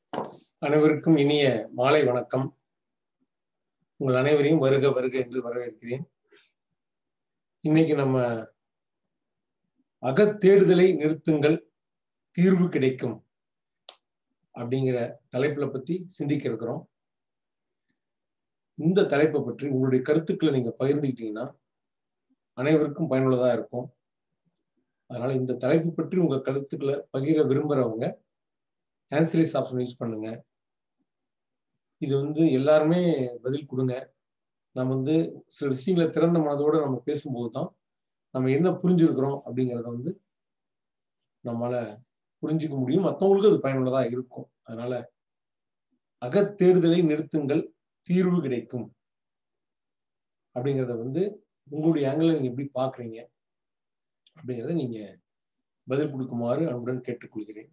அனைவருக்கும் இனிய மாலை வணக்கம் உங்கள் அனைவரையும் வருக வருக என்று வரவேற்கிறேன் இன்னைக்கு நம்ம அகத்தேடுதலை நிறுத்துங்கள் தீர்வு கிடைக்கும் அப்படிங்கிற தலைப்புல பத்தி சிந்திக்க இருக்கிறோம் இந்த தலைப்பை பற்றி உங்களுடைய கருத்துக்களை நீங்க பகிர்ந்துக்கிட்டீங்கன்னா அனைவருக்கும் பயனுள்ளதா இருக்கும் அதனால இந்த தலைப்பு பற்றி உங்க கருத்துக்களை பகிர விரும்புறவங்க ஆன்சரிஸ் ஆப்ஷன் யூஸ் பண்ணுங்க இது வந்து எல்லாருமே பதில் கொடுங்க நம்ம வந்து சில விஷயங்களை திறந்த மனதோட நம்ம பேசும்போது தான் நம்ம என்ன புரிஞ்சிருக்கிறோம் அப்படிங்கிறத வந்து நம்மளால புரிஞ்சுக்க முடியும் மற்றவங்களுக்கு அது பயனுள்ளதா இருக்கும் அதனால அகத்தேடுதலை நிறுத்துங்கள் தீர்வு கிடைக்கும் அப்படிங்கிறத வந்து உங்களுடைய ஆங்கில நீங்க எப்படி பாக்குறீங்க அப்படிங்கிறத நீங்க பதில் கொடுக்குமாறு அன்புடன் கேட்டுக்கொள்கிறேன்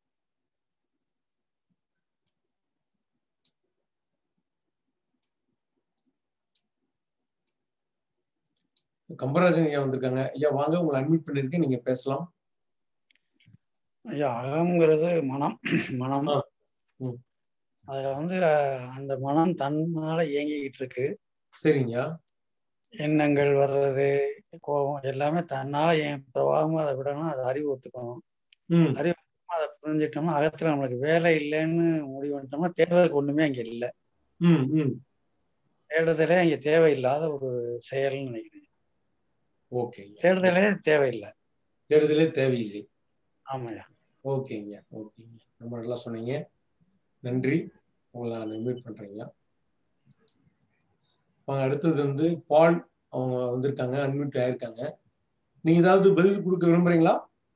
கம்பராஜன் ஐயா வந்திருக்காங்க ஐயா வாங்க உங்களை அட்மிட் பண்ணிருக்கேன் நீங்க பேசலாம் ஐயா அகம்ங்கிறது மனம் மனம் ஆ. ம். அதுல வந்து அஹ், அந்த மனம் தன்னால இயங்கிக்கிட்டு இருக்கு சரிங்க எண்ணங்கள் வர்றது கோபம் எல்லாமே தன்னால என் பிரவாகமா அதை விடணும் அதை அறிவு ஒத்துக்கணும் ம் அதை புரிஞ்சுட்டோம்னா அகத்துல நம்மளுக்கு வேலை இல்லைன்னு முடிவு பண்ணிட்டோம்னா தேடுறதுக்கு ஒண்ணுமே அங்க இல்லை ம் ம் தேடுதலே அங்க தேவையில்லாத ஒரு செயல்னு நினைக்கிறேன் ஓகேங்க தேடுதலே தேவையில்லை தேடுதலே தேவையில்லை ஆமாய்யா ஓகேங்க ஓகேங்க ரொம்ப நல்லா சொன்னீங்க நன்றி உங்களை நான் இன்வைட் பண்றேங்க வாங்க அடுத்தது வந்து பால் அவங்க வந்திருக்காங்க அன்மியூட் ஆயிருக்காங்க நீங்க ஏதாவது பதில் கொடுக்க விரும்புறீங்களா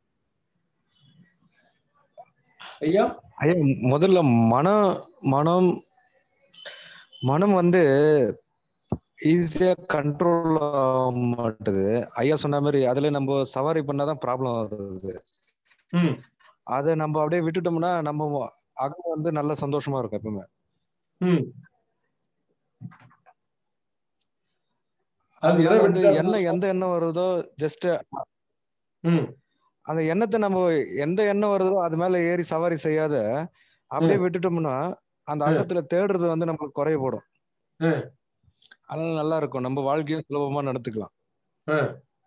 ஐயா ஐயா முதல்ல மனம் மனம் மனம் வந்து ஈஸியா கண்ட்ரோல் ஆக மாட்டுது ஐயா சொன்ன மாதிரி அதுல நம்ம சவாரி பண்ணாதான் ப்ராப்ளம் வருது ம் அதை நம்ம அப்படியே விட்டுட்டோம்னா நம்ம அகம் வந்து நல்ல சந்தோஷமா இருக்கும் எப்பவுமே ம் அது அதனால எதை வந்து விட்டா எண்ணம் எந்த எண்ணம் வருதோ ஜஸ்ட் ம் அந்த எண்ணத்தை நம்ம எந்த எண்ணம் வருதோ அது மேல ஏறி சவாரி செய்யாத அப்படியே விட்டுட்டோம்னா அந்த ம். அகத்துல தேடுறது வந்து நம்மளுக்கு குறைய போடும் ம். அதனால நல்லா இருக்கும் நம்ம வாழ்க்கையும் சுலபமா நடத்துக்கலாம் ஆ.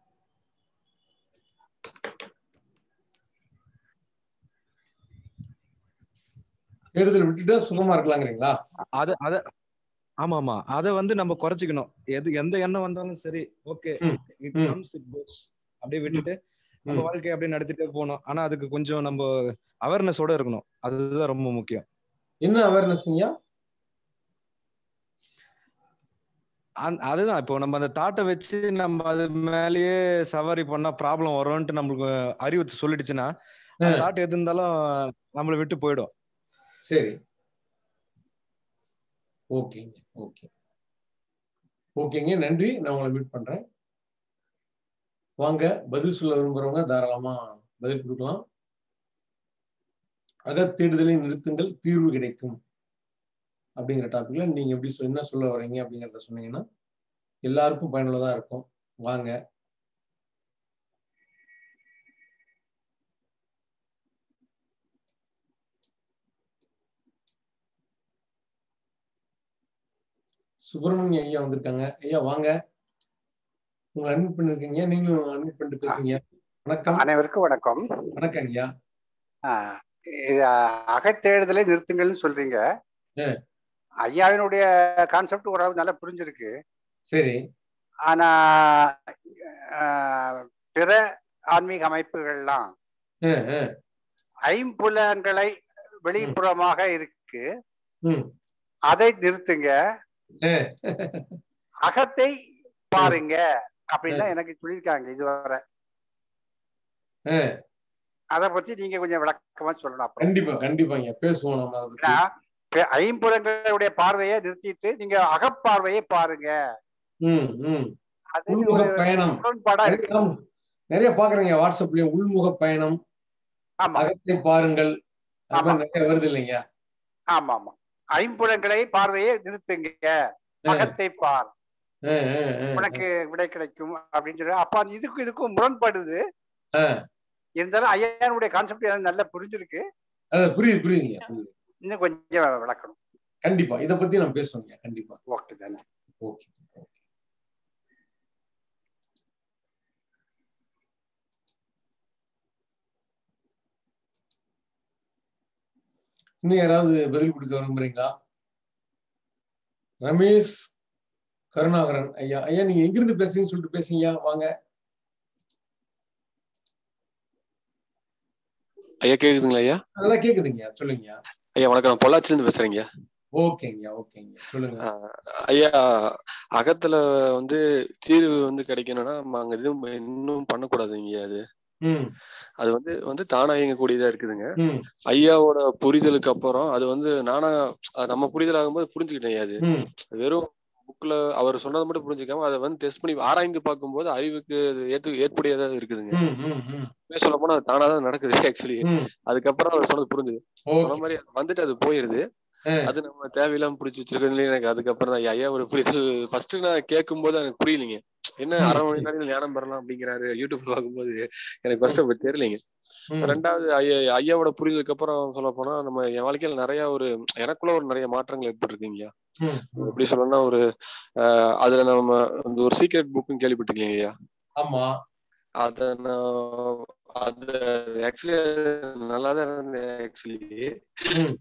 தேடுதல் விட்டுட்டா சுகமா இருக்கலாங்கிறீங்களா அது அத ஆமா ஆமா அத வந்து நம்ம குறைச்சிக்கணும் எது எந்த எண்ணம் வந்தாலும் சரி ஓகே ம், இட் ம். கம்ஸ் இட் கோஸ் அப்படியே விட்டுட்டு நம்ம ம். வாழ்க்கையை அப்படியே நடத்திட்டே போகணும் ஆனா அதுக்கு கொஞ்சம் நம்ம அவேர்னஸோட இருக்கணும் அதுதான் ரொம்ப முக்கியம் என்ன அவேர்னஸ்ங்க அந்த- அதுதான் இப்போ நம்ம அந்த தாட்டை வச்சு நம்ம அது மேலேயே சவாரி பண்ணா ப்ராப்ளம் வரும்ன்ட்டு நம்மளுக்கு அறிவு சொல்லிடுச்சுன்னா அந்த ஆ. தாட் எது இருந்தாலும் நம்மளை விட்டு போயிடும் சரி ஓகேங்க ஓகே ஓகேங்க நன்றி நான் உங்களை மீட் பண்றேன் வாங்க பதில் சொல்ல விரும்புறவங்க தாராளமா பதில் கொடுக்கலாம் அகத்தேடுதலை நிறுத்துங்கள் தீர்வு கிடைக்கும் அப்படிங்கிற டாபிக்ல நீங்க எப்படி சொ- என்ன சொல்ல வர்றீங்க அப்படிங்கிறத சொன்னீங்கன்னா எல்லாருக்கும் பயனுள்ளதா இருக்கும் வாங்க சுப்பிரமணிய ஐயா வந்திருக்காங்க ஐயா வாங்க உங்களை அட்மிட் பண்ணிருக்கீங்க நீங்களும் அட்மிட் பண்ணிட்டு பேசுங்க வணக்கம் அனைவருக்கும் வணக்கம் வணக்கம் ஐயா ஆஹ் இது அகத்தேடுதலை நிறுத்துங்கள்னு சொல்றீங்க ஆ. ஐயாவினுடைய கான்செப்ட் ஓரளவு நல்லா புரிஞ்சிருக்கு சரி ஆனா ஆஹ், பிற ஆன்மீக அமைப்புகள்லாம் ஆ, ஆ, ஐம்புலன்களை வெளிப்புறமாக இருக்கு ம், அதை நிறுத்துங்க ஆ. அகத்தை பாருங்க அப்படின்னு தான் எனக்கு சொல்லியிருக்காங்க இதுவரை ஆ, அதை பத்தி நீங்க கொஞ்சம் விளக்கமா சொல்லணும் அப்புறம் கண்டிப்பா கண்டிப்பா ஐயா பேசுவோம் நம்ம அதை பத்தி. ஏன்னா, பே- ஐம்புலன்களுடைய பார்வையை நிறுத்திட்டு நீங்க அகப்பார்வையை பாருங்க ம், ம். அது உள்முக ஒரு பயணம் முரண்பாடா இருக்கு நிறைய நிறைய பாக்குறீங்க வாட்ஸ்அப்லயும் உள்முக பயணம் ஆமா அகத்தை பாருங்கள் அது ஆமா. மாதிரி நிறைய வருது இல்லைங்க ஆமா ஆமா ஐம்புலன்களை பார்வையை நிறுத்துங்க அகத்தை பார் ஆ, ஆ, ஆ, உனக்கு விடை கிடைக்கும் அப்படின்னு சொல்லி அப்ப அது இதுக்கும் இதுக்கும் முரண்படுது ஆ. இருந்தாலும் ஐயானுடைய கான்செப்ட் எனக்கு நல்லா புரிஞ்சிருக்கு அது புரியுது புரியுதுங்க புரியுது இன்னும் கொஞ்சம் விளக்கணும் கண்டிப்பா இத பத்தி நம்ம பேசுவோங்க கண்டிப்பா ஓகே நன்றி ஓகே இன்னும் யாராவது பதில் கொடுக்க விரும்புறீங்களா ரமேஷ் கருணாகரன் ஐயா ஐயா நீங்க எங்கிருந்து பேசுறீங்கன்னு சொல்லிட்டு பேசுங்க வாங்க ஐயா கேக்குதுங்களா ஐயா நல்லா கேக்குதுங்க சொல்லுங்க ஐயா வணக்கம் நான் பொள்ளாச்சில இருந்து பேசுறேங்க ஓகேங்க ஓகேங்க சொல்லுங்க ஐயா அகத்துல வந்து தீர்வு வந்து கிடைக்கணும்னா நம்ம அங்க எதுவும் இன்னும் பண்ணக்கூடாதுங்க அது ம் அது வந்து வந்து தானா இயங்கக்கூடியதா இருக்குதுங்க ம் ஐயாவோட புரிதலுக்கு அப்புறம் அது வந்து நானா அது நம்ம புரிதல் ஆகும்போது புரிஞ்சுக்கிட்டேன் ஐயா அது ம் வெறும் புக்ல அவர் சொன்னதை மட்டும் புரிஞ்சுக்காம அதை வந்து டெஸ்ட் பண்ணி ஆராய்ந்து பார்க்கும்போது அறிவுக்கு அது ஏத்து ஏற்புடையதா இருக்குதுங்க ம் ம் ம் உண்மையா சொல்ல போனா அது தானா தான் நடக்குது ஆக்சுவலி ம் அதுக்கப்புறம் அவர் சொன்னது புரிஞ்சுது சொன்ன ஓகே மாதிரி அது வந்துட்டு அது போயிருது ஆ. அது நம்ம தேவையில்லாம புடிச்சு வச்சிருக்கோம் எனக்கு அதுக்கப்புறம் தான் ஐயா ஒரு புரிதல் ஃபர்ஸ்ட் நான் கேட்கும் போது எனக்கு புரியலைங்க என்ன ம். அரை மணி நேரம் ஞானம் பெறலாம் அப்படிங்கிறாரு யூடியூப் பார்க்கும்போது எனக்கு ஃபர்ஸ்ட் அப்ப தெரியலைங்க ம் ரெண்டாவது ஐயா ஐயாவோட புரிதலுக்கு அப்புறம் சொல்ல போனா நம்ம என் வாழ்க்கையில நிறைய ஒரு எனக்குள்ள ஒரு நிறைய மாற்றங்கள் ஏற்பட்டிருக்கீங்க ம் ம். எப்படி சொல்லணும்னா ஒரு ஆஹ் அதுல நம்ம இந்த ஒரு சீக்ரெட் புக்னு கேள்விப்பட்டிருக்கீங்க ஐயா ஆமா அத நான் அது ஆக்சுவலி நல்லா தான் இருந்தேன் ஆக்சுவலி ம்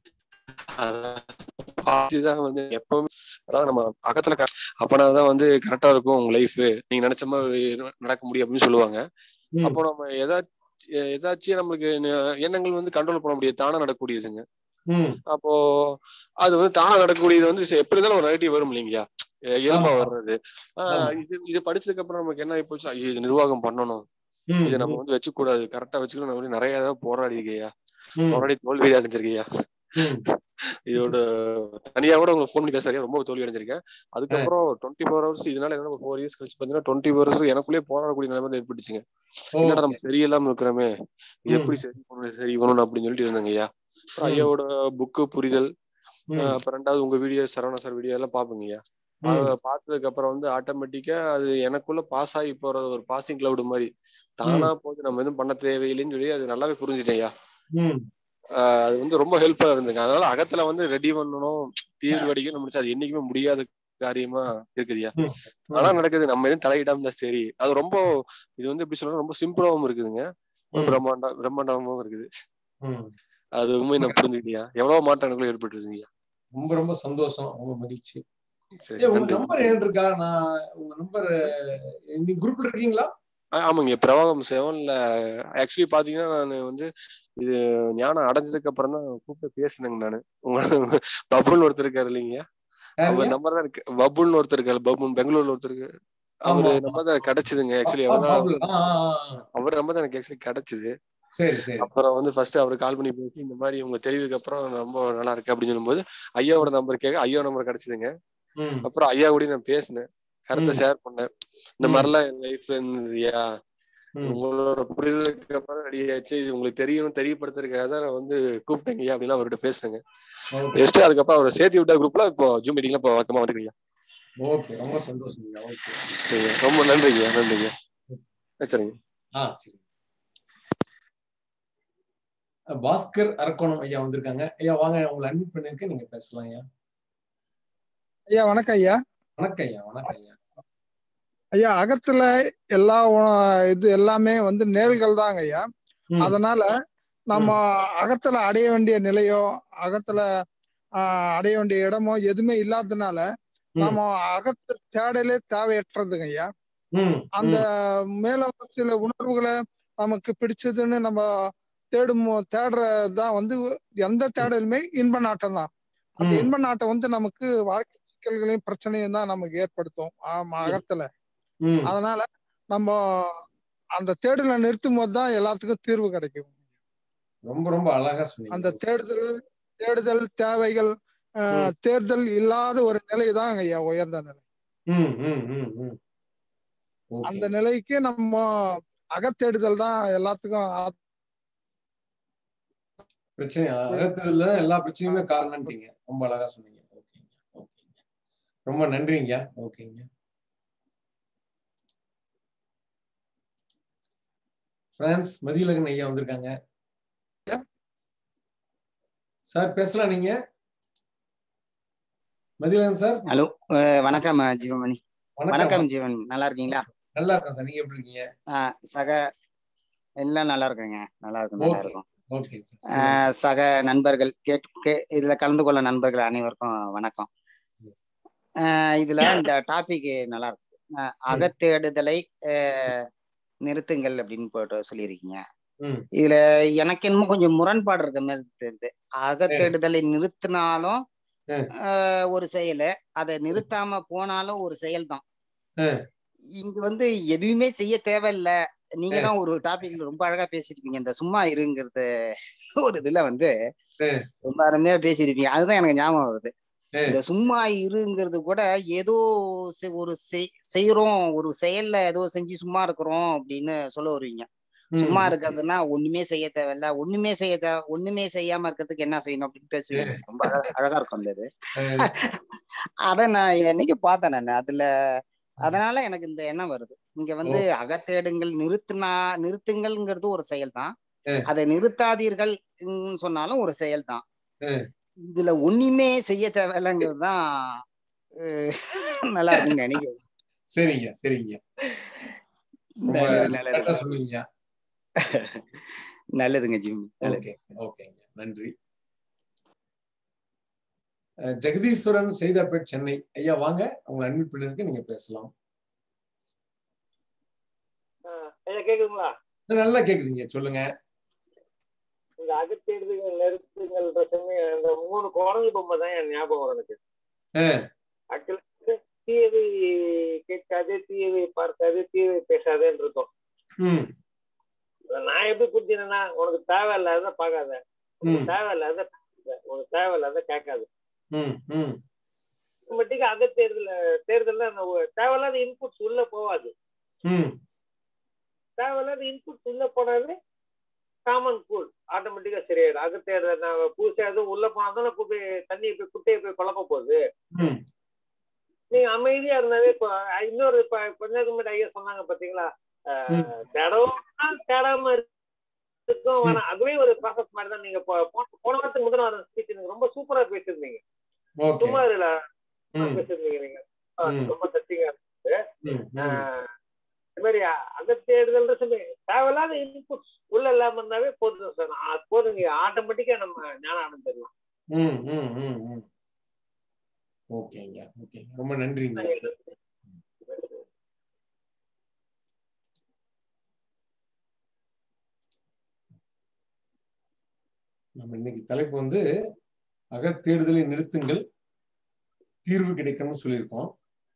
அதுதான் வந்து எப்பவுமே அதாவது நம்ம அகத்துல க- அப்பனாதான் வந்து கரெக்டா இருக்கும் உங்க லைஃப் நீங்க நினைச்ச மாதிரி நடக்க முடியும் அப்படின்னு சொல்லுவாங்க ம் அப்போ நம்ம ஏதாச்சும் ஏதாச்சும் நம்மளுக்கு ந- எண்ணங்கள் வந்து கண்ட்ரோல் பண்ண முடியாது தானா நடக்கக்கூடியதுங்க ம் அப்போ அது வந்து தானா நடக்கக்கூடியது வந்து சரி, எப்படி இருந்தாலும் ஒரு நெகட்டிவ் வரும் இல்லைங்களா அஹ் இயல்பா ஆமா. வர்றது ஆஹ் ஆமா. இது இது படிச்சதுக்கு அப்புறம் நமக்கு என்ன ஆகி போச்சு ஐயோ, இது நிர்வாகம் பண்ணணும் ம் இதை நம்ம வந்து வச்சுக்க கூடாது கரெக்டா வச்சுக்கணும் நம்ம நிறைய தடவை போராடி இருக்கையா ம் போராடி தோல்வி அடைஞ்சிருக்கையா ம் இதோட தனியா கூட உங்களுக்கு ஃபோன் பண்ணி பேசுறேன் ரொம்ப தோல்வி அடைஞ்சிருக்கேன் அதுக்கப்புறம் டுவெண்ட்டி ஃபோர் ஹவர்ஸ் இதனால என்ன ஃபோர் இயர்ஸ் கழிச்சு பாத்தீங்கன்னா டுவெண்ட்டி ஃபோர் ஹவர்ஸ் எனக்குள்ளேயே போராடக்கூடிய நிலைமை வந்து ஏற்பட்டுச்சுங்க என்னடா ஓகே நம்ம சரியில்லாம இருக்கிறோமே இது ம். எப்படி சரி பண்ணணும் சரி பண்ணணும் அப்படின்னு சொல்லிட்டு இருந்தாங்க ஐயா அப்புறம் ம். ஐயாவோட புக்கு புரிதல் ம் அஹ் அப்புறம் ரெண்டாவது உங்க வீடியோ சரவணா சார் வீடியோ எல்லாம் பாப்பீங்க ஐயா ம் அதை பார்த்ததுக்கு அப்புறம் வந்து ஆட்டோமேட்டிக்கா அது எனக்குள்ள பாஸ் ஆகி போற ஒரு பாசிங் கிளவுட் மாதிரி தானா போது நம்ம எதுவும் பண்ண தேவையில்லைன்னு சொல்லி அது நல்லாவே புரிஞ்சுட்டேன் ஐயா ம் ஆஹ் அது வந்து ரொம்ப ஹெல்ப்ஃபுல்லா இருந்துங்க அதனால அகத்துல வந்து ரெடி பண்ணணும் தீர்வு அடிக்கணும் முடிச்சு அது என்னைக்குமே முடியாத காரியமா இருக்குதுயா ம். ஆனா நடக்குது நம்ம எதுவும் தலையிடாம இருந்தா சரி அது ரொம்ப இது வந்து எப்படி சொல்றது ரொம்ப சிம்பிளாவும் இருக்குதுங்க ரொம்ப ம். பிரம்மாண்டம் பிரம்மாண்டமாவும் இருக்குது ம் அது உண்மை நான் புரிஞ்சுக்கிட்டியா எவ்வளவு மாற்றங்களும் ஏற்பட்டுருக்குங்க ரொம்ப ரொம்ப சந்தோஷம் ரொம்ப மகிழ்ச்சி சரி ஏய், உங்க நன்றி நம்பர் என்ன இருக்கா நான் உங்க நம்பர் நீங்க குரூப்ல இருக்கீங்களா ஆ- ஆமாங்க பிரவாகம் செவன்ல ஆக்சுவலி பாத்தீங்கன்னா நான் வந்து இது ஞானம் அடைஞ்சதுக்கு அப்புறம் தான் கூப்பிட்டு பேசினேங்க நானு உங்க பபுல்னு ஒருத்தர் இருக்காரு இல்லைங்க அவர் யாருங்க நம்பர் தான் இருக்கு பபுல்னு ஒருத்தர் இருக்காரு பபுல் பெங்களூர்ல ஒருத்தர் இருக்கு ஆமா அவரு ஆமா. நம்பர் தான் கிடைச்சதுங்க ஆக்சுவலி ஆ, அவர் பாபுல். ஆ, ஆ, ஆ. அவர் நம்பர் தான் எனக்கு ஆக்சுவலி கிடைச்சது சரி சரி அப்புறம் வந்து ஃபர்ஸ்ட் அவர் கால் பண்ணி பேசி இந்த மாதிரி உங்க தெளிவுக்கு அப்புறம் ரொம்ப நல்லா இருக்கு அப்படின்னு சொல்லும்போது ஐயாவோட நம்பர் கேட்க ஐயா நம்பர் கிடைச்சதுங்க ம் அப்புறம் ஐயா கூட நான் பேசினேன் கருத்தை ம். ஷேர் பண்ணேன் இந்த ம். மாதிரிலாம் என் லைஃப்ல இருந்ததுயா ம். உங்களோட புரிதலுக்கு அப்புறம் ரெடி ஆச்சு இது உங்களுக்கு தெரியணும் தெரியப்படுத்துறதுக்காக தான் நான் வந்து கூப்பிட்டேங்க அப்படின்னு அவர்கிட்ட பேசுனேங்க ஓகே பேசிட்டு அதுக்கப்புறம் அவரை சேர்த்து விட்ட குரூப்ல இப்போ ஜூம் மீட்டிங்ல இப்போ வழக்கமா வந்துருக்கீங்க ஓகே ரொம்ப சந்தோஷம் ஓகே சரிங்க ரொம்ப நன்றிங்க நன்றிங்க சரிங்க ஆ சரி பாஸ்கர் அரக்கோணம் ஐயா வந்திருக்காங்க ஐயா வாங்க உங்களை அட்மிட் பண்ணிருக்கேன் நீங்க பேசலாம் ஐயா ஐயா வணக்கம் ஐயா வணக்கம் ஐயா வணக்கம் ஐயா ஐயா அகத்துல எல்லா உண- இது எல்லாமே வந்து நேல்கள் தாங்க ஐயா ம், அதனால நம்ம அகத்துல அடைய வேண்டிய நிலையோ அகத்துல ஆஹ், அடைய வேண்டிய இடமோ எதுவுமே இல்லாததுனால ம், நம்ம அகத்து தேடலே தேவையற்றதுங்க ஐயா ம், அந்த மேல சில உணர்வுகளை நமக்கு பிடிச்சதுன்னு நம்ம தேடும் தேடுறதுதான் வந்து எந்த தேடலுமே இன்ப நாட்டம் தான் அந்த ம், இன்ப நாட்டம் வந்து நமக்கு வாழ்க்கை சிக்கல்களையும் பிரச்சனையும் தான் நமக்கு ஏற்படுத்தும் ஆமா அகத்துல ம். அதனால நம்ம அந்த தேடலை நிறுத்தும் போது தான் எல்லாத்துக்கும் தீர்வு கிடைக்கும் ரொம்ப ரொம்ப அழகா சொன்னீங்க அந்த தேடுதல் தேடுதல் தேவைகள் ஆஹ், தேர்தல் இல்லாத ஒரு நிலை தான் ஐயா உயர்ந்த நிலை ம், ம், ம், ம். ஓகே அந்த நிலைக்கு நம்ம அகத்தேடுதல் தான் எல்லாத்துக்கும் ஆ- பிரச்சனை அகத்துல எல்லா பிரச்சனையுமே காரணம்ட்டீங்க ரொம்ப அழகா சொன்னீங்க ஓகேங்க ஓகேங்க ரொம்ப நன்றிங்க ஓகேங்க பிரான்ஸ் மதியழகன் ஐயா வந்திருக்காங்க சார் பேசலாம் நீங்க மதியழகன் சார் ஹலோ அஹ் வணக்கம் அஹ் ஜீவமணி வணக்கம் வணக்கம் ஜீவன் நல்லா இருக்கீங்களா நல்லா இருக்கேன் சார் நீங்க எப்படி இருக்கீங்க அஹ் சக எல்லாம் நல்லா இருக்குங்க நல்லா இருக்கும் நல்லா ஓகே இருக்கும் ஓகே சார் அஹ் சக நண்பர்கள் கேட்டு கே- இதுல கலந்து கொள்ள நண்பர்கள் அனைவருக்கும் வணக்கம் அஹ் இதுல இந்த டாபிக் நல்லா இருக்கு அஹ் அகத்தேடுதலை அஹ் நிறுத்துங்கள் அப்படின்னு போட்டு சொல்லியிருக்கீங்க ம் இதுல எனக்கு என்னமோ கொஞ்சம் முரண்பாடு இருக்க மாதிரி தெரியுது அகத்தேடுதலை நிறுத்தினாலும் ம். ஆஹ் ஒரு செயலு அதை நிறுத்தாம போனாலும் ஒரு செயல் தான் ம். இங்க வந்து எதுவுமே செய்ய தேவையில்ல நீங்க தான் ஒரு டாபிக்ல ரொம்ப அழகா பேசிருப்பீங்க இந்த சும்மா இருங்கிறது ஒரு இதுல வந்து ம். ரொம்ப அருமையா பேசியிருப்பீங்க அதுதான் எனக்கு ஞாபகம் வருது ம். இந்த சும்மா இருங்கிறது கூட ஏதோ செ- ஒரு செய்- செய்யறோம் ஒரு செயல்ல ஏதோ செஞ்சு சும்மா இருக்கிறோம் அப்படின்னு சொல்ல வருவீங்க ம். சும்மா இருக்கிறதுனா ஒண்ணுமே செய்ய தேவையில்ல ஒண்ணுமே செய்ய தேவை ஒண்ணுமே செய்யாம இருக்கிறதுக்கு என்ன செய்யணும் அப்படின்னு பேசுவீங்க ரொம்ப அழகா அழகா இருக்கும் அந்த இது ம். அத நான் என்னைக்கு பார்த்தேன் நான் அதுல அதனால எனக்கு இந்த எண்ணம் வருது இங்க வந்து ஓ. அகத்தேடுங்கள் நிறுத்தினா நிறுத்துங்கள்ங்கிறது ஒரு செயல் தான் ம். அதை நிறுத்தாதீர்கள் ம், சொன்னாலும் ஒரு செயல் தான் ம். இதுல ஒண்ணுமே செய்ய தேவையில்லைங்கிறது தான் அஹ், நல்லா இருக்குன்னு நினைக்கிறேன் சரிங்க சரிங்க ரொம்ப நல்லது நல்லது கரெக்டா சொன்னீங்க நல்லதுங்க ஜிம் நல்லது ஓகே ஓகேங்க நன்றி அஹ், ஜெகதீஸ்வரன் செய்தாப்பேட் சென்னை ஐயா வாங்க உங்களை அட்மிட் பண்ணிருக்கு நீங்க பேசலாம் ஐயா கேக்குதுங்களா நல்லா கேக்குதுங்க சொல்லுங்க இந்த அகத்தேடுதல் நெருப்புங்கள்ன்ற சமயம் அந்த மூணு குரங்கு பொம்மை தான் என் ஞாபகம் வரும் எனக்கு அஹ், ஆக்சுவலா தீயவை கேட்காது தீயவை பார்க்காது தீயவை பேசாதேன்னு இருக்கும் ம் அத நான் எப்படி புரிஞ்சினேன்னா உனக்கு தேவையில்லாத பார்க்காத உனக்கு ம். தேவையில்லாத பேசாத, உனக்கு தேவையில்லாத கேட்காது ம் ம் ஆட்டோமேட்டிக்கா அகத்தேர்தல் தேர்தல்ல அந்த ஒரு தேவையில்லாத இன்புட்ஸ் உள்ள போகாது ம் தேவையில்லாத இன்புட்ஸ் உள்ள போனாலே காமன் கூல் ஆட்டோமேட்டிக்கா சரியாயிடும் அகத்தேர்தல் நான் புதுசா எதுவும் உள்ள போனா தானே போய் தண்ணியை போய் குட்டையை போய் குழப்ப போகுது ம் நீங்க அமைதியா இருந்தாவே இப்போ இன்னொரு இப்ப கொஞ்ச நேரத்துக்கு முன்னாடி ஐயா சொன்னாங்க பாத்தீங்களா ம். தேடவும் தேடாம இருக்கும் வேணாம் அதுவே ஒரு ப்ராசஸ் மாதிரி தான் நீங்க போ- போன போன வாரத்துக்கு முதல் வாரம் ஸ்பீச் நீங்க ரொம்ப சூப்பரா பேசியிருந்தீங்க ஓகே சும்மா இதுல ம் பேசியிருந்தீங்க நீங்க ஆ, ம். ரொம்ப தச்சிங்க ம் ம் இந்த மாதிரி அகத்தேடுதல் சொல்லி தேவையில்லாத இன்புட்ஸ் உள்ள இல்லாம இருந்தாவே போதும் சார் அது போதும் நீங்க ஆட்டோமேட்டிக்கா நம்ம ஞானம் அடைஞ்சிடலாம் ம் ம் ம் ம் ஓகேங்க ஓகேங்க ரொம்ப நன்றிங்க நம்ம இன்னைக்கு தலைப்பு வந்து அகத்தேடுதலை நிறுத்துங்கள் தீர்வு கிடைக்கும்னு சொல்லியிருக்கோம்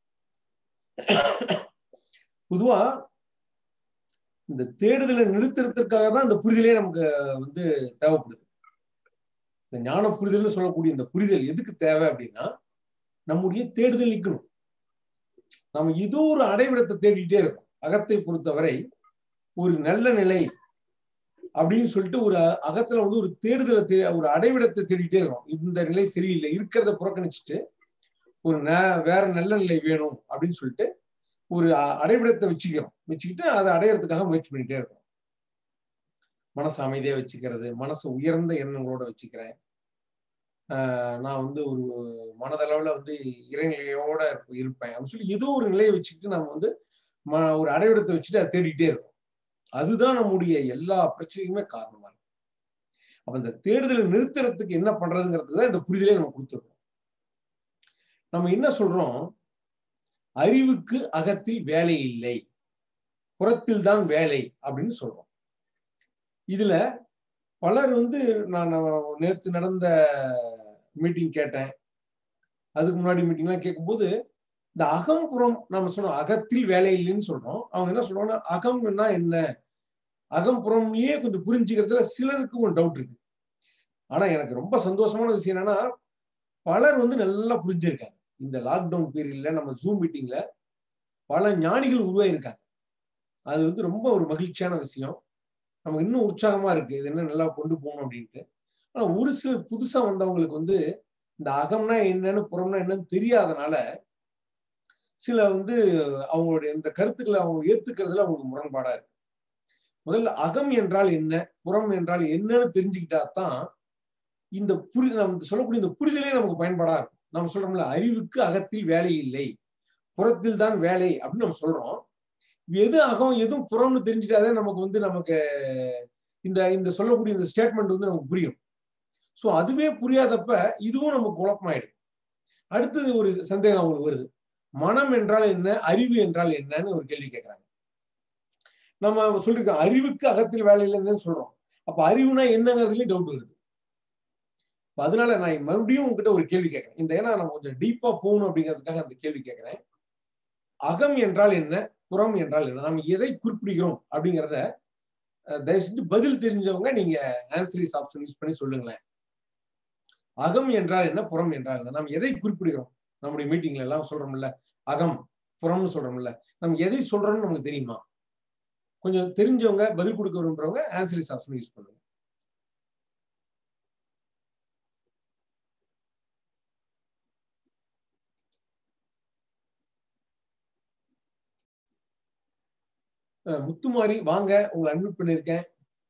பொதுவா இந்த தேடுதலை நிறுத்துறதுக்காக தான் இந்த புரிதலே நமக்கு வந்து தேவைப்படுது இந்த ஞான புரிதல்னு சொல்லக்கூடிய இந்த புரிதல் எதுக்கு தேவை அப்படின்னா நம்முடைய தேடுதல் நிற்கணும் நம்ம ஏதோ ஒரு அடைவிடத்தை தேடிட்டே இருக்கோம் அகத்தை பொறுத்தவரை ஒரு நல்ல நிலை அப்படின்னு சொல்லிட்டு ஒரு அ- அகத்துல வந்து ஒரு தேடுதலை தே ஒரு அடைவிடத்தை தேடிட்டே இருக்கோம் இந்த நிலை சரியில்லை இருக்கிறத புறக்கணிச்சுட்டு ஒரு ந- வேற நல்ல நிலை வேணும் அப்படின்னு சொல்லிட்டு ஒரு அ- அடைவிடத்தை வச்சுக்கிறோம் வச்சுக்கிட்டு அதை அடையறதுக்காக முயற்சி பண்ணிட்டே இருக்கோம் மனசு அமைதியா வச்சுக்கிறது மனசு உயர்ந்த எண்ணங்களோட வச்சுக்கிறேன் ஆஹ் நான் வந்து ஒரு மனதளவுல வந்து இறைநிலையோட இருப்ப- இருப்பேன் அப்படின்னு சொல்லி ஏதோ ஒரு நிலையை வச்சுக்கிட்டு நம்ம வந்து ம- ஒரு அடைவிடத்தை வச்சுட்டு அதை தேடிட்டே இருக்கோம் அதுதான் நம்முடைய எல்லா பிரச்சனைக்குமே காரணமா இருக்கு அப்ப இந்த தேடுதலை நிறுத்துறதுக்கு என்ன பண்றதுங்கிறது தான் இந்த புரிதலே நம்ம கொடுத்துருக்கோம் நம்ம என்ன சொல்றோம் அறிவுக்கு அகத்தில் வேலை இல்லை புறத்தில் தான் வேலை அப்படின்னு சொல்றோம் இதுல பலர் வந்து நான் நேத்து நடந்த மீட்டிங் கேட்டேன் அதுக்கு முன்னாடி மீட்டிங்லாம் கேட்கும்போது இந்த அகம்புறம் நம்ம சொல்றோம் அகத்தில் வேலை இல்லைன்னு சொல்றோம் அவங்க என்ன சொல்றாங்கன்னா அகம்னா என்ன அகம்புறம்லயே கொஞ்சம் புரிஞ்சுக்கிறதுல சிலருக்கு ஒரு டவுட் இருக்கு ஆனா எனக்கு ரொம்ப சந்தோஷமான விஷயம் என்னன்னா பலர் வந்து நல்லா புரிஞ்சிருக்காங்க இந்த லாக்டவுன் பீரியட்ல நம்ம ஜூம் மீட்டிங்ல பல ஞானிகள் உருவாயிருக்காங்க அது வந்து ரொம்ப ஒரு மகிழ்ச்சியான விஷயம் நமக்கு இன்னும் உற்சாகமா இருக்கு இது என்ன நல்லா கொண்டு போகணும் அப்படின்ட்டு ஆனா ஒரு சிலர் புதுசா வந்தவங்களுக்கு வந்து இந்த அகம்னா என்னன்னு புறம்னா என்னன்னு தெரியாதனால சில வந்து அவங்களுடைய இந்த கருத்துக்களை அவங்க ஏத்துக்கிறதுல அவங்களுக்கு முரண்பாடா இருக்கு முதல்ல அகம் என்றால் என்ன புறம் என்றால் என்னன்னு தெரிஞ்சுக்கிட்டா தான் இந்த புரி நம்ம சொல்லக்கூடிய இந்த புரிதலே நமக்கு பயன்பாடா இருக்கும் நம்ம சொல்றோம்ல அறிவுக்கு அகத்தில் வேலை இல்லை புறத்தில் தான் வேலை அப்படின்னு நம்ம சொல்றோம் எது அகம் எதுவும் புறம்னு தெரிஞ்சுட்டாலே நமக்கு வந்து நமக்கு இந்த இந்த சொல்லக்கூடிய இந்த ஸ்டேட்மெண்ட் வந்து நமக்கு புரியும் ஸோ அதுவே புரியாதப்ப இதுவும் நமக்கு குழப்பமாயிடும் அடுத்தது ஒரு சந்தேகம் அவங்களுக்கு வருது மனம் என்றால் என்ன அறிவு என்றால் என்னன்னு ஒரு கேள்வி கேட்கறாங்க நம்ம சொல்லிருக்கோம் அறிவுக்கு அகத்தில் வேலை இல்லைன்னு சொல்றோம் அப்ப அறிவுனா என்னங்கிறதுலயும் டவுட் வருது அதனால நான் மறுபடியும் உங்ககிட்ட ஒரு கேள்வி கேட்கறேன் இந்த ஏன்னா நம்ம கொஞ்சம் டீப்பா போகணும் அப்படிங்கிறதுக்காக அந்த கேள்வி கேட்கிறேன் அகம் என்றால் என்ன புறம் என்றால் என்ன நம்ம எதை குறிப்பிடுகிறோம் அப்படிங்கிறத தயவு செஞ்சு பதில் தெரிஞ்சவங்க நீங்க ஆன்சரிஸ் ஆப்ஷன் யூஸ் பண்ணி சொல்லுங்களேன் அகம் என்றால் என்ன புறம் என்றால் என்ன நம்ம எதை குறிப்பிடுகிறோம் நம்முடைய மீட்டிங்ல எல்லாம் சொல்றோம்ல அகம் புறம்னு சொல்றோம்ல நம்ம எதை சொல்றோம்னு நமக்கு தெரியுமா கொஞ்சம் தெரிஞ்சவங்க பதில் கொடுக்க விரும்புறவங்க ஆன்சரிஸ் ஆப்ஷன் யூஸ் பண்ணுங்க முத்துமாரி வாங்க உங்களை அட்மிட் பண்ணிருக்கேன்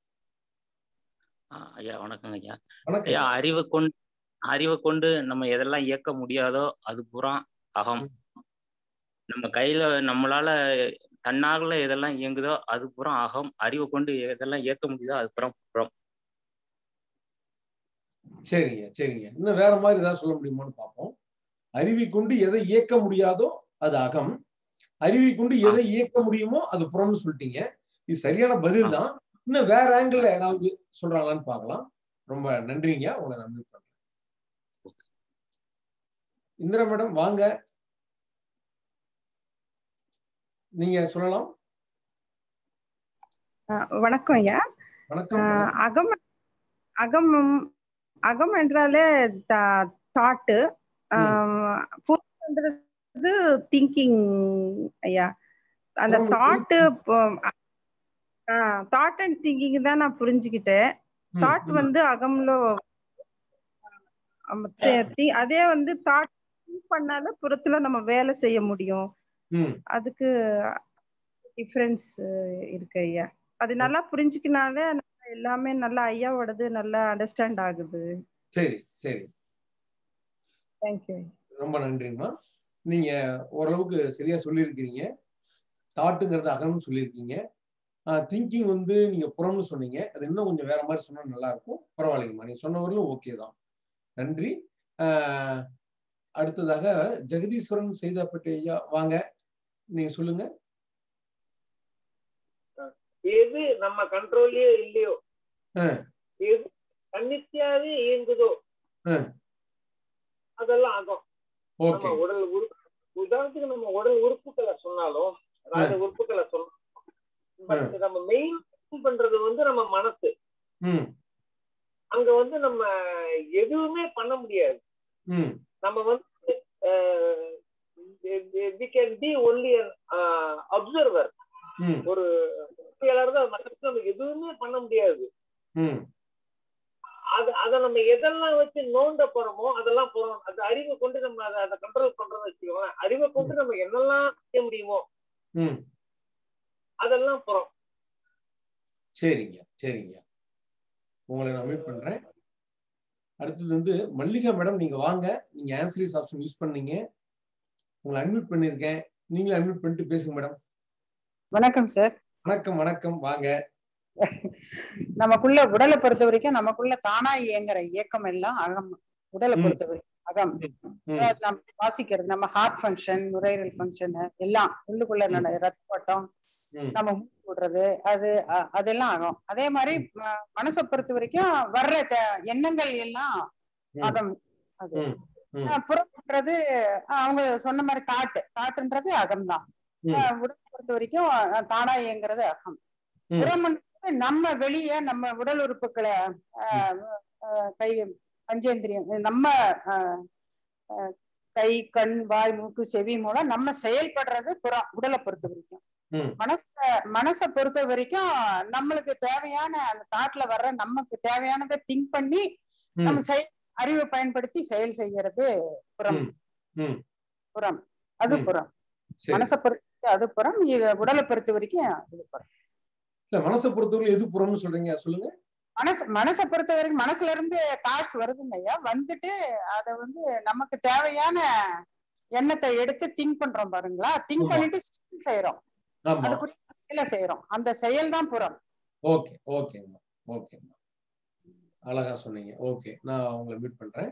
ஐயா வணக்கங்க ஐயா வணக்கம் ஐயா அறிவை கொண்டு அறிவை கொண்டு நம்ம எதெல்லாம் இயக்க முடியாதோ அது புறம் அகம் நம்ம கையில நம்மளால தன்னால எதெல்லாம் இயங்குதோ அது புறம் அகம் அறிவை கொண்டு எதெல்லாம் இயக்க முடியுதோ அது புறம் புறம் சரிங்க சரிங்க இன்னும் வேற மாதிரி ஏதாவது சொல்ல முடியுமான்னு பார்ப்போம் அறிவை கொண்டு எதை இயக்க முடியாதோ அது அகம் அறிவை கொண்டு எதை இயக்க முடியுமோ அது புறம்னு சொல்லிட்டீங்க இது சரியான பதில் தான் இன்னும் வேற ஆங்கிள் யாராவது சொல்றாங்களான்னு பார்க்கலாம் ரொம்ப நன்றிங்க உங்களை நம்பி பண்றேன் இந்திரா மேடம் வாங்க நீங்க சொல்லலாம் வணக்கம் ஐயா வணக்கம் அகம் அகம் அகம் என்றாலே தாட்டு புறம்ன்றது திங்கிங் ஐயா அந்த தாட்டு தாட் அண்ட் திங்கிங் தான் நான் புரிஞ்சுக்கிட்டேன் தாட் வந்து அகம்ல அதே வந்து தாட் பண்ணால புறத்துல நம்ம வேலை செய்ய முடியும் அதுக்கு டிஃபரன்ஸ் இருக்கு ஐயா அது நல்லா புரிஞ்சுக்கினாலே எல்லாமே நல்லா ஐயாவோடது நல்லா அண்டர்ஸ்டாண்ட் ஆகுது சரி சரி தேங்க்யூ ரொம்ப நன்றிம்மா நீங்க ஓரளவுக்கு சரியா சொல்லியிருக்கிறீங்க தாட்டுங்கிறது அகம்னு சொல்லியிருக்கீங்க திங்கிங் வந்து நீங்க புறம்னு சொன்னீங்க அது இன்னும் கொஞ்சம் வேற மாதிரி சொன்னா நல்லா இருக்கும் பரவாயில்லைங்கம்மா நீங்க சொன்னவர்களும் ஓகே தான் நன்றி அடுத்ததாக ஜெகதீஸ்வரன் செய்தாப்பட்ட ஐயா வாங்க நீங்க சொல்லுங்க எது நம்ம கண்ட்ரோல்லயே இல்லையோ எது தன்னிச்சையாவே இயங்குதோ அதெல்லாம் ஆகும் நம்ம உடல் உறுப்பு உதாரணத்துக்கு நம்ம உடல் உறுப்புகளை சொன்னாலும் ராஜ உறுப்புகளை சொன்னாலும் நம்ம மெயின் பண்றது வந்து நம்ம மனசு அங்க வந்து நம்ம எதுவுமே பண்ண முடியாது நம்ம வந்து we can be only observer ஒரு தான் நம்ம எதுவுமே பண்ண முடியாது அது அதை நம்ம எதெல்லாம் வச்சு நோண்ட போறோமோ அதெல்லாம் போறோம் அந்த அறிவை கொண்டு நம்ம அதை அதை கண்ட்ரோல் பண்றோம்னு வச்சுக்கோங்களேன் அறிவை கொண்டு நம்ம என்னெல்லாம் செய்ய முடியுமோ அதெல்லாம் போறோம் சரிங்க சரிங்க உங்களை நான் மீட் பண்றேன் அடுத்தது வந்து மல்லிகா மேடம் நீங்க வாங்க நீங்க ஆன்சரிஸ் ஆப்ஷன் யூஸ் பண்ணீங்க உங்களை அட்மிட் பண்ணிருக்கேன் நீங்களும் அட்மிட் பண்ணிட்டு பேசுங்க மேடம் வணக்கம் சார் வணக்கம் வணக்கம் வாங்க நமக்குள்ள உடலை பொறுத்த வரைக்கும் நமக்குள்ள தானா இயங்குற இயக்கம் எல்லாம் அகம் உடலை பொறுத்த வரைக்கும் அகம் அதாவது நம்ம வாசிக்கிறது நம்ம ஹார்ட் ஃபங்க்ஷன் நுரையீரல் ஃபங்க்ஷன் எல்லாம் உள்ளுக்குள்ள நட ரத்த ஓட்டம் நம்ம மூச்சு விடுறது அது அதெல்லாம் ஆகும் அதே மாதிரி மனசை பொறுத்த வரைக்கும் வர்ற எண்ணங்கள் எல்லாம் அகம் அது புறப்படுறது அவங்க சொன்ன மாதிரி தாட்டு தாட்டுன்றது அகம் தான் உடலை பொறுத்த வரைக்கும் தானா இயங்குறது அகம் புறமன்றது நம்ம வெளியே நம்ம உடல் உறுப்புகளை கை பஞ்சேந்திரியம் நம்ம கை கண் வாய் மூக்கு செவி மூலம் நம்ம செயல்படுறது புறம் உடலை பொறுத்த வரைக்கும் மனச மனசை பொறுத்த வரைக்கும் நம்மளுக்கு தேவையான அந்த தாட்ல வர்ற நமக்கு தேவையானதை திங்க் பண்ணி நம்ம செயல் அறிவை பயன்படுத்தி செயல் செய்யறது புறம் புறம் அது புறம் மனசை பொறுத்த அது புறம் இது உடலை பொறுத்த வரைக்கும் இது புறம் இல்ல மனசை பொறுத்தவரை எது புறம்னு சொல்றீங்க சொல்லுங்க மனசு மனசை பொறுத்த வரைக்கும் மனசுல இருந்து தாட்ஸ் வருதுங்க ஐயா வந்துட்டு அத வந்து நமக்கு தேவையான எண்ணத்தை எடுத்து திங்க் பண்றோம் பாருங்களா திங்க் ஆமா. பண்ணிட்டு செயல் செய்யறோம் ஆமா அதுக்குரிய செயலை செய்யறோம் அந்த செயல் தான் புறம் ஓகே ஓகேம்மா ஓகேம்மா அழகா சொன்னீங்க ஓகே நான் உங்களை மீட் பண்றேன்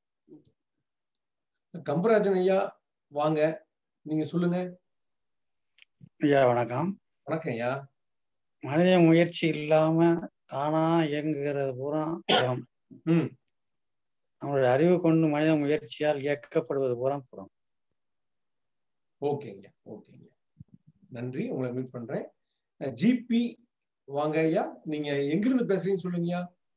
கம்பராஜன் ஐயா வாங்க நீங்க சொல்லுங்க ஐயா வணக்கம் வணக்கம் ஐயா மனித முயற்சி இல்லாம தானா இயங்குகிறது பூரா புறம் ம் நம்மளுடைய அறிவு கொண்டு மனித முயற்சியால் இயக்கப்படுவது பூரா புறம் ஓகேங்க ஓகேங்க நன்றி உங்களை மீட் பண்றேன் ஜிபி வாங்க ஐயா நீங்க எங்கிருந்து பேசுறீங்கன்னு சொல்லுங்கய்யா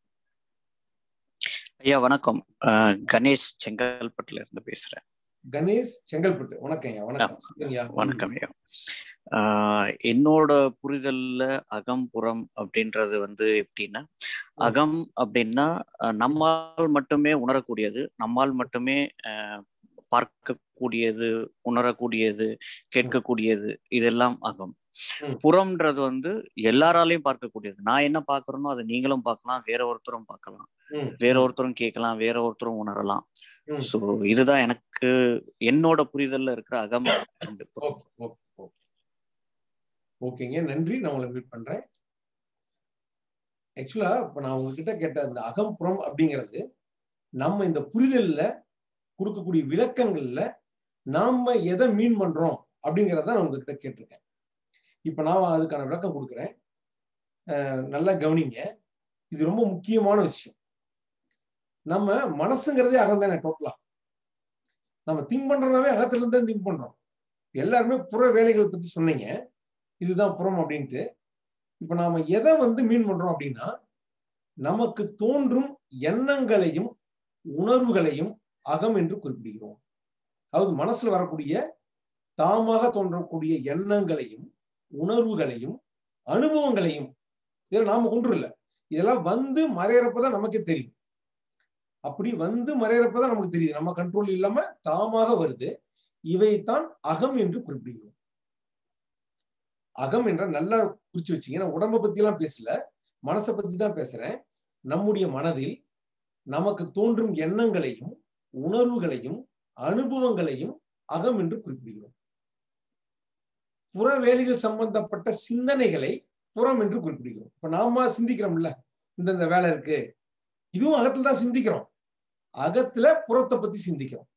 ஐயா வணக்கம் அஹ் கணேஷ் செங்கல்பட்டுல இருந்து பேசுறேன் கணேஷ் செங்கல்பட்டு வணக்கம் ஐயா வணக்கம் சொல்லுங்கய்யா வணக்கம் ஐயா ஆஹ் என்னோட புரிதல்ல அகம் புறம் அப்படின்றது வந்து எப்படின்னா அகம் அப்படின்னா அஹ் நம்மால் மட்டுமே உணரக்கூடியது நம்மால் மட்டுமே அஹ் பார்க்கக்கூடியது உணரக்கூடியது கேட்கக்கூடியது இதெல்லாம் அகம் புறம்ன்றது வந்து எல்லாராலையும் பார்க்கக்கூடியது நான் என்ன பாக்குறேனோ அதை நீங்களும் பார்க்கலாம் வேற ஒருத்தரும் பார்க்கலாம் ம், வேற ஒருத்தரும் கேட்கலாம் வேற ஒருத்தரும் உணரலாம் ம். சோ இதுதான் எனக்கு என்னோட புரிதல்ல இருக்கிற அகம் and புறம். ஓகே ஓகே ஓகே ஓகேங்க நன்றி நான் உங்களை மீட் பண்றேன் ஆக்சுவலா இப்ப நான் உங்ககிட்ட கேட்ட அந்த அகம்புறம் அப்படிங்கிறது நம்ம இந்த புரிதல்ல கொடுக்கக்கூடிய விளக்கங்கள்ல நாம எதை மீன் பண்றோம் அப்படிங்கிறத நான் உங்ககிட்ட கேட்டிருக்கேன் இப்ப நான் அதுக்கான விளக்கம் கொடுக்குறேன் அஹ் நல்லா கவனிங்க இது ரொம்ப முக்கியமான விஷயம் நம்ம மனசுங்கிறதே அகந்தானே டோட்டலா நம்ம திங்க் பண்றோம்னாவே அகத்துல இருந்து தான் திங்க் பண்றோம் எல்லாருமே புற வேலைகள் பத்தி சொன்னீங்க இதுதான் புறம் அப்படின்ட்டு இப்ப நாம எதை வந்து மீன் பண்றோம் அப்படின்னா நமக்கு தோன்றும் எண்ணங்களையும் உணர்வுகளையும் அகம் என்று குறிப்பிடுகிறோம் அதாவது மனசுல வரக்கூடிய தாமாக தோன்றக்கூடிய எண்ணங்களையும் உணர்வுகளையும் அனுபவங்களையும் இதெல்லாம் நாம கொண்டு இல்லை இதெல்லாம் வந்து மறையறப்பதான் நமக்கே தெரியும் அப்படி வந்து மறையறப்பதான் நமக்கு தெரியுது நம்ம கண்ட்ரோல் இல்லாம தாமாக வருது இவைத்தான் அகம் என்று குறிப்பிடுகிறோம் அகம் என்ற நல்லா குறிச்சு வச்சுங்க நான் உடம்ப பத்தி எல்லாம் பேசல மனசை பத்தி தான் பேசுறேன் நம்முடைய மனதில் நமக்கு தோன்றும் எண்ணங்களையும் உணர்வுகளையும் அனுபவங்களையும் அகம் என்று குறிப்பிடுகிறோம் புற வேலைகள் சம்பந்தப்பட்ட சிந்தனைகளை புறம் என்று குறிப்பிடுகிறோம் இப்ப நாம சிந்திக்கிறோம்ல இந்தந்த வேலை இருக்கு இதுவும் அகத்துல தான் சிந்திக்கிறோம் அகத்துல புறத்தை பத்தி சிந்திக்கிறோம்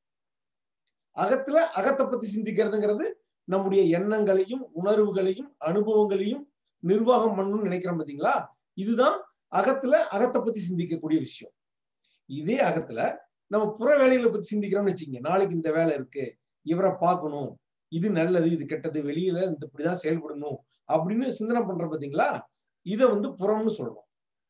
அகத்துல அகத்தை பத்தி சிந்திக்கிறதுங்கிறது நம்முடைய எண்ணங்களையும் உணர்வுகளையும் அனுபவங்களையும் நிர்வாகம் பண்ணணும்னு நினைக்கிறோம் பாத்தீங்களா இதுதான் அகத்துல அகத்தை பத்தி சிந்திக்கக்கூடிய விஷயம் இதே அகத்துல நம்ம புற வேலைகளை பத்தி சிந்திக்கிறோம்னு வச்சுக்கோங்க நாளைக்கு இந்த வேலை இருக்கு இவரை பார்க்கணும் இது நல்லது இது கெட்டது வெளியில இந்த இப்படிதான் செயல்படணும் அப்படின்னு சிந்தனை பண்ற பாத்தீங்களா இதை வந்து புறம்னு சொல்றோம்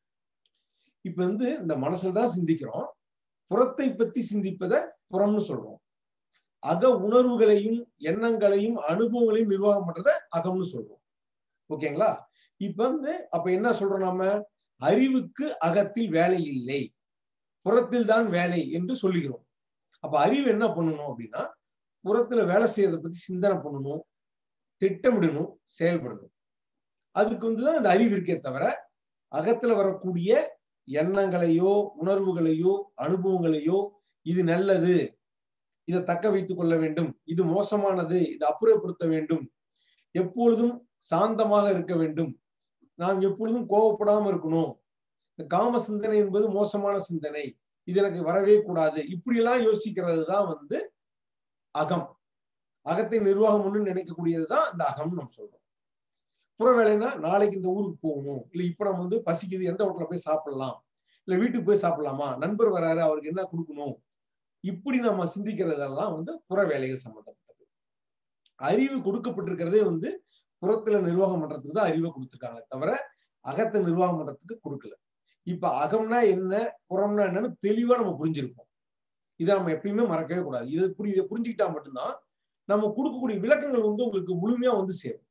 இப்ப வந்து இந்த மனசுல தான் சிந்திக்கிறோம் புறத்தை பத்தி சிந்திப்பதை புறம்னு சொல்றோம் அக உணர்வுகளையும் எண்ணங்களையும் அனுபவங்களையும் நிர்வாகம் பண்றத அகம்னு சொல்றோம் ஓகேங்களா இப்ப வந்து அப்ப என்ன சொல்றோம் நாம அறிவுக்கு அகத்தில் வேலை இல்லை புறத்தில் தான் வேலை என்று சொல்லுகிறோம் அப்ப அறிவு என்ன பண்ணணும் அப்படின்னா புறத்துல வேலை செய்யறத பத்தி சிந்தனை பண்ணணும் திட்டமிடணும் செயல்படணும் அதுக்கு வந்துதான் இந்த அறிவு இருக்கே தவிர அகத்துல வரக்கூடிய எண்ணங்களையோ உணர்வுகளையோ அனுபவங்களையோ இது நல்லது இதை தக்க வைத்துக் கொள்ள வேண்டும் இது மோசமானது இதை அப்புறப்படுத்த வேண்டும் எப்பொழுதும் சாந்தமாக இருக்க வேண்டும் நாம் எப்பொழுதும் கோவப்படாம இருக்கணும் இந்த காம சிந்தனை என்பது மோசமான சிந்தனை இது எனக்கு வரவே கூடாது இப்படியெல்லாம் யோசிக்கிறது தான் வந்து அகம் அகத்தை நிர்வாகம் ஒன்று நினைக்கக்கூடியது தான் இந்த அகம் நம்ம சொல்றோம் புற வேலைன்னா நாளைக்கு இந்த ஊருக்கு போகணும் இல்ல இப்ப நம்ம வந்து பசிக்குது எந்த ஹோட்டல்ல போய் சாப்பிடலாம் இல்ல வீட்டுக்கு போய் சாப்பிடலாமா நண்பர் வராரு அவருக்கு என்ன கொடுக்கணும் இப்படி நம்ம சிந்திக்கிறதெல்லாம் வந்து புற வேலைகள் சம்பந்தப்பட்டது அறிவு கொடுக்கப்பட்டிருக்கிறதே வந்து புறத்துல நிர்வாகம் பண்றதுக்கு தான் அறிவை கொடுத்துருக்காங்க தவிர அகத்தை நிர்வாகம் பண்றதுக்கு கொடுக்கல இப்ப அகம்னா என்ன புறம்னா என்னன்னு தெளிவா நம்ம புரிஞ்சிருப்போம் இதை நம்ம எப்பயுமே மறக்கவே கூடாது இதை புரி இதை புரிஞ்சுக்கிட்டா மட்டும்தான் நம்ம கொடுக்கக்கூடிய விளக்கங்கள் வந்து உங்களுக்கு முழுமையா வந்து சேரும்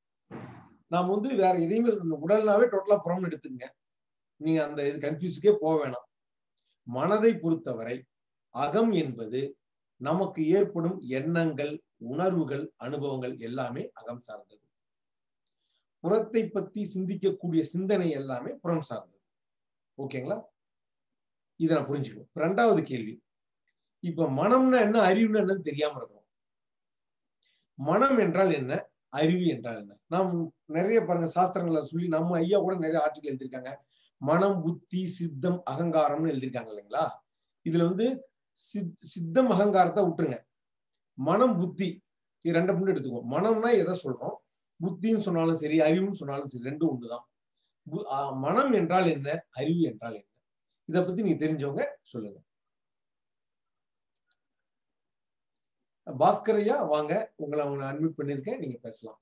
நாம வந்து வேற எதையுமே இந்த உடல்னாவே டோட்டலா புறம்னு எடுத்துங்க நீங்க அந்த இது கன்ஃபியூஸுக்கே போக வேணாம் மனதை பொறுத்தவரை அகம் என்பது நமக்கு ஏற்படும் எண்ணங்கள் உணர்வுகள் அனுபவங்கள் எல்லாமே அகம் சார்ந்தது புறத்தை பத்தி சிந்திக்கக்கூடிய சிந்தனை எல்லாமே புறம் சார்ந்தது ஓகேங்களா இதை நான் புரிஞ்சுக்கணும் இப்ப ரெண்டாவது கேள்வி இப்ப மனம்னா என்ன அறிவுன்னா என்னன்னு தெரியாம இருக்கணும் மனம் என்றால் என்ன அறிவு என்றால் என்ன நாம் நிறைய பாருங்க சாஸ்திரங்களை சொல்லி நம்ம ஐயா கூட நிறைய ஆர்டிகல் எழுதியிருக்காங்க மனம் புத்தி சித்தம் அகங்காரம்னு எழுதியிருக்காங்க இல்லைங்களா இதுல வந்து சித் சித்தம் அகங்காரத்தை விட்டுருங்க மனம் புத்தி இது ரெண்டு மட்டும் எடுத்துக்கோ மனம்னா எதை சொல்றோம் புத்தின்னு சொன்னாலும் சரி அறிவுன்னு சொன்னாலும் சரி ரெண்டும் ஒண்ணுதான் பு- ஆ, மனம் என்றால் என்ன அறிவு என்றால் என்ன இதை பத்தி நீங்க தெரிஞ்சவங்க சொல்லுங்க பாஸ்கர் ஐயா வாங்க உங்களை அவங்க அட்மிட் பண்ணிருக்கேன் நீங்க பேசலாம்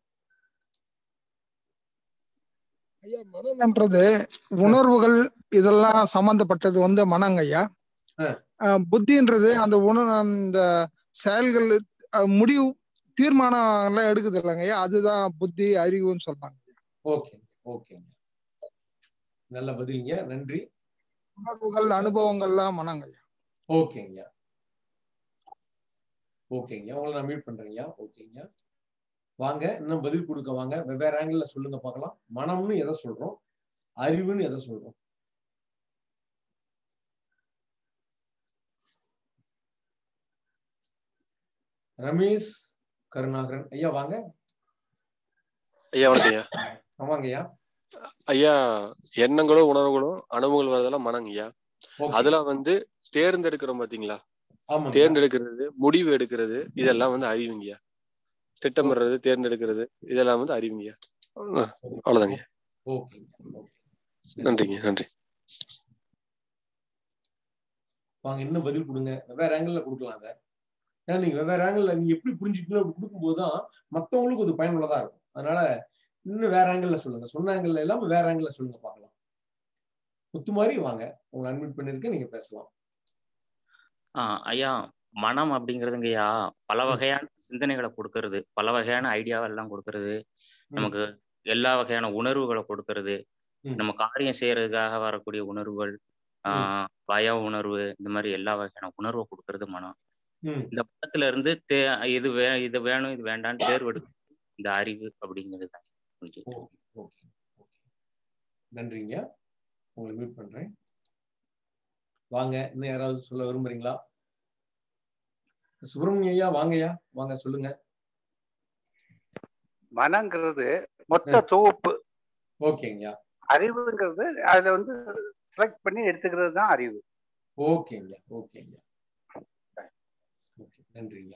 ஐயா மனம் என்றது உணர்வுகள் இதெல்லாம் சம்பந்தப்பட்டது வந்து மனங்க ஐயா அஹ் புத்தின்றது அந்த உணர் அந்த செயல்கள் அஹ் முடிவு தீர்மானம் எல்லாம் எடுக்குது இல்லைங்க ஐயா அதுதான் புத்தி அறிவுன்னு சொல்றாங்க ஓகே ஓகேங்க நல்ல பதிலுங்க நன்றி உணர்வுகள் அனுபவங்கள்லாம் மனங்க ஐயா ஓகேங்க ஓகேங்க உங்களை நான் மீட் பண்றேங்க ஓகேங்க வாங்க இன்னும் பதில் கொடுக்க வாங்க வெவ்வேறு ஆங்கிள் சொல்லுங்க பார்க்கலாம் மனம்னு எதை சொல்றோம் அறிவுன்னு எதை சொல்றோம் ரமேஷ் கருணாகரன் ஐயா வாங்க ஐயா வணக்கம் ஐயா ஆமாங்க ஐயா ஐயா எண்ணங்களும் உணர்வுகளும் அனுபவங்கள் வரதெல்லாம் மனங்க ஐயா Okay. அதுல வந்து தேர்ந்தெடுக்கிறோம் பாத்தீங்களா ஆமாங்க. தேர்ந்தெடுக்கிறது முடிவு எடுக்கிறது இதெல்லாம் வந்து அறிவுங்கய்யா திட்டமிடுறது தேர்ந்தெடுக்கிறது இதெல்லாம் வந்து அறிவுங்கய்யா அஹ் அவ்வளவுதாங்க ஓகேங்க நன்றிங்க நன்றி வாங்க இன்னும் பதில் கொடுங்க வெவ்வேறு ஆங்கிள் கொடுக்கலாம் அதை ஏன்னா நீங்க வெவ்வேறு ஆங்கிள் நீங்க எப்படி புரிஞ்சுக்கணும் அப்படி கொடுக்கும்போது தான் மற்றவங்களுக்கு அது பயனுள்ளதா இருக்கும் அதனால இன்னும் வேற ஆங்கிள் சொல்லுங்க சொன்ன ஆங்கிள் எல்லாம் வேற ஆங்கிள் சொல்லுங்க பார்க்கலாம் முத்துமாரி வாங்க உங்களை அட்மிட் பண்ணிருக்கேன் நீங்க பேசலாம் ஆஹ் ஐயா மனம் அப்படிங்கிறதுங்கய்யா பல வகையான சிந்தனைகளை கொடுக்கறது பல வகையான ஐடியாவை எல்லாம் கொடுக்கறது நமக்கு எல்லா வகையான உணர்வுகளை கொடுக்கறது நம்ம காரியம் செய்யறதுக்காக வரக்கூடிய உணர்வுகள் ஆஹ் பய உணர்வு இந்த மாதிரி எல்லா வகையான உணர்வை கொடுக்கறது மனம் ம் இந்த படத்துல இருந்து தே இது வே இது வேணும் இது வேண்டாம்னு தேர்வெடுக்க இந்த அறிவு அப்படிங்கிறது தான் ஓகே ஓகே நன்றிங்க உங்களை மீட் பண்றேன் வாங்க இன்னும் யாராவது சொல்ல விரும்புறீங்களா சுப்பிரமணிய ஐயா வாங்கய்யா வாங்க சொல்லுங்க மனங்கிறது மொத்த தொகுப்பு ஓகேங்கய்யா அறிவுங்கிறது அதுல வந்து செலக்ட் பண்ணி எடுத்துக்கிறது தான் அறிவு ஓகேங்க ஓகேங்க ஓகே நன்றிங்க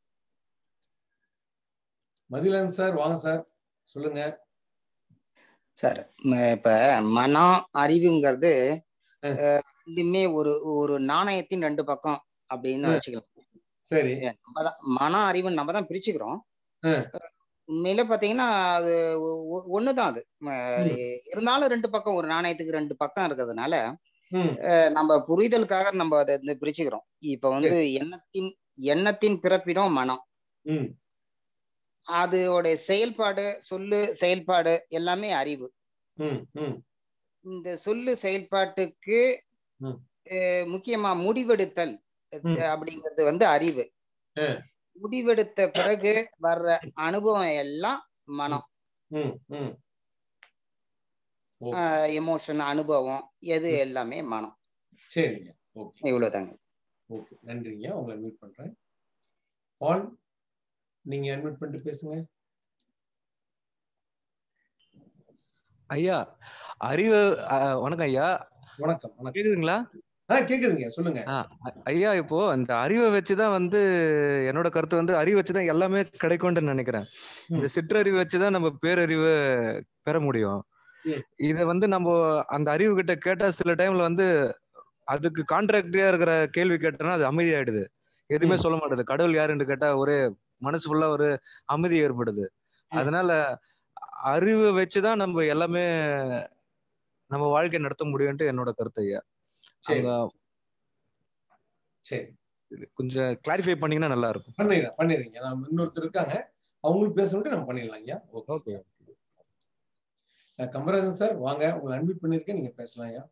மதிலன் சார் வாங்க சார் சொல்லுங்க சார் ம- இப்ப மனம் அறிவுங்கிறது அஹ், ரெண்டுமே ஒரு ஒரு நாணயத்தின் ரெண்டு பக்கம் அப்படின்னு ம். வச்சுக்கலாம் சரி நம்ம தான் மன அறிவு நம்ம தான் பிரிச்சுக்கிறோம் ம். உண்மையில பாத்தீங்கன்னா அது ஒ- ஒ- ஒண்ணுதான் அது ம, இருந்தாலும் ரெண்டு பக்கம் ஒரு நாணயத்துக்கு ரெண்டு பக்கம் இருக்கிறதுனால ம் அஹ், நம்ம புரிதலுக்காக நம்ம அதை வந்து பிரிச்சுக்கிறோம் இப்ப வந்து எண்ணத்தின் எண்ணத்தின் பிறப்பிடம் மனம் ம் அதோட செயல்பாடு சொல்லு செயல்பாடு எல்லாமே அறிவு ம் ம் இந்த சொல்லு செயல்பாட்டுக்கு ம். அஹ், முக்கியமா முடிவெடுத்தல் ம். அஹ், அப்படிங்கிறது வந்து அறிவு அஹ், முடிவெடுத்த பிறகு வர்ற அனுபவம் எல்லாம் மனம் ம் ம் ஓகே எமோஷன் அனுபவம் எது எல்லாமே மனம் சரிங்க ஓகே இவ்வளவுதாங்க ஓகே நன்றிங்க உங்களை மீட் பண்றேன் பால் நீங்க அட்மிட் பண்ணிட்டு பேசுங்க ஐயா அறிவு அஹ், வணக்கம் ஐயா வணக்கம் வணக்கம் கேக்குதுங்களா ஆ கேக்குதுங்க சொல்லுங்க ஆ, அ- ஐயா இப்போ அந்த அறிவை வச்சுதான் வந்து என்னோட கருத்து வந்து அறிவு வச்சுதான் எல்லாமே கிடைக்கும்னு நினைக்கிறேன் இந்த சிற்றறிவு வச்சுதான் நம்ம பேரறிவை பெற முடியும் ம். இத வந்து நம்ம அந்த அறிவு கிட்ட கேட்டா சில டைம்ல வந்து அதுக்கு கான்ட்ராக்டரியா இருக்கிற கேள்வி கேட்டோம்னா அது அமைதியாயிடுது எதுவுமே ம். சொல்ல மாட்டேது கடவுள் யாருன்னு கேட்டா ஒரே மனசு ஃபுல்லா ஒரு அமைதி ஏற்படுது அதனால அறிவை வச்சுதான் நம்ம எல்லாமே நம்ம வாழ்க்கை நடத்த முடியும்ட்டு என்னோட கருத்து ஐயா சரி அங்க சரி கொஞ்சம் கிளாரிஃபை பண்ணீங்கன்னா நல்லா இருக்கும் பண்ணிடுறேன் பண்ணிடுறீங்க நான் இன்னொருத்தர் இருக்காங்க அவங்களுக்கு பேசணுட்டு நம்ம பண்ணிடலாம் ஐயா ஓகே கமராஜன் சார் வாங்க உங்களை அட்மிட் பண்ணிருக்கேன் நீங்க பேசலாம் ஐயா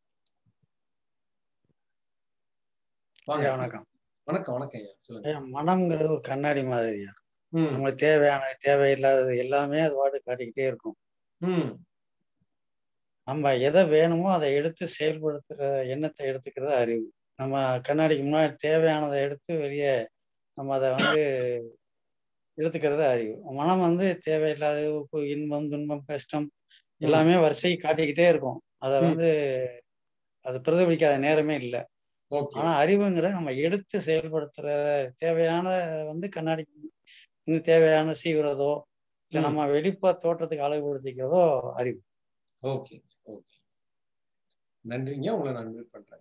வாங்க ஐயா, வணக்கம் வணக்கம் வணக்கம் ஐயா சொல்லுங்க ஐயா மனம்ங்கிறது ஒரு கண்ணாடி மாதிரியா ம் நமக்கு தேவையானது தேவையில்லாதது எல்லாமே அது பாட்டு காட்டிக்கிட்டே இருக்கும் ம் நம்ம எதை வேணுமோ அதை எடுத்து செயல்படுத்துற எண்ணத்தை எடுத்துக்கிறது அறிவு நம்ம கண்ணாடிக்கு முன்னாடி தேவையானதை எடுத்து வெளியே நம்ம அதை வந்து எடுத்துக்கிறது அறிவு மனம் வந்து தேவையில்லாத உப்பு இன்பம் துன்பம் கஷ்டம் எல்லாமே வரிசை காட்டிக்கிட்டே இருக்கும் அதை வந்து அது பிரதிபலிக்காத நேரமே இல்லை ஆனா அறிவுங்கிற நம்ம எடுத்து செயல்படுத்துற தேவையான வந்து கண்ணாடிக்கு இன்னும் தேவையான சீவுறதோ இல்ல நம்ம வெளிப்பா தோற்றத்துக்கு அழகுபடுத்திக்கிறதோ அறிவு ஓகே ஓகே நன்றிங்க உங்களை நான் மீட் பண்றேன்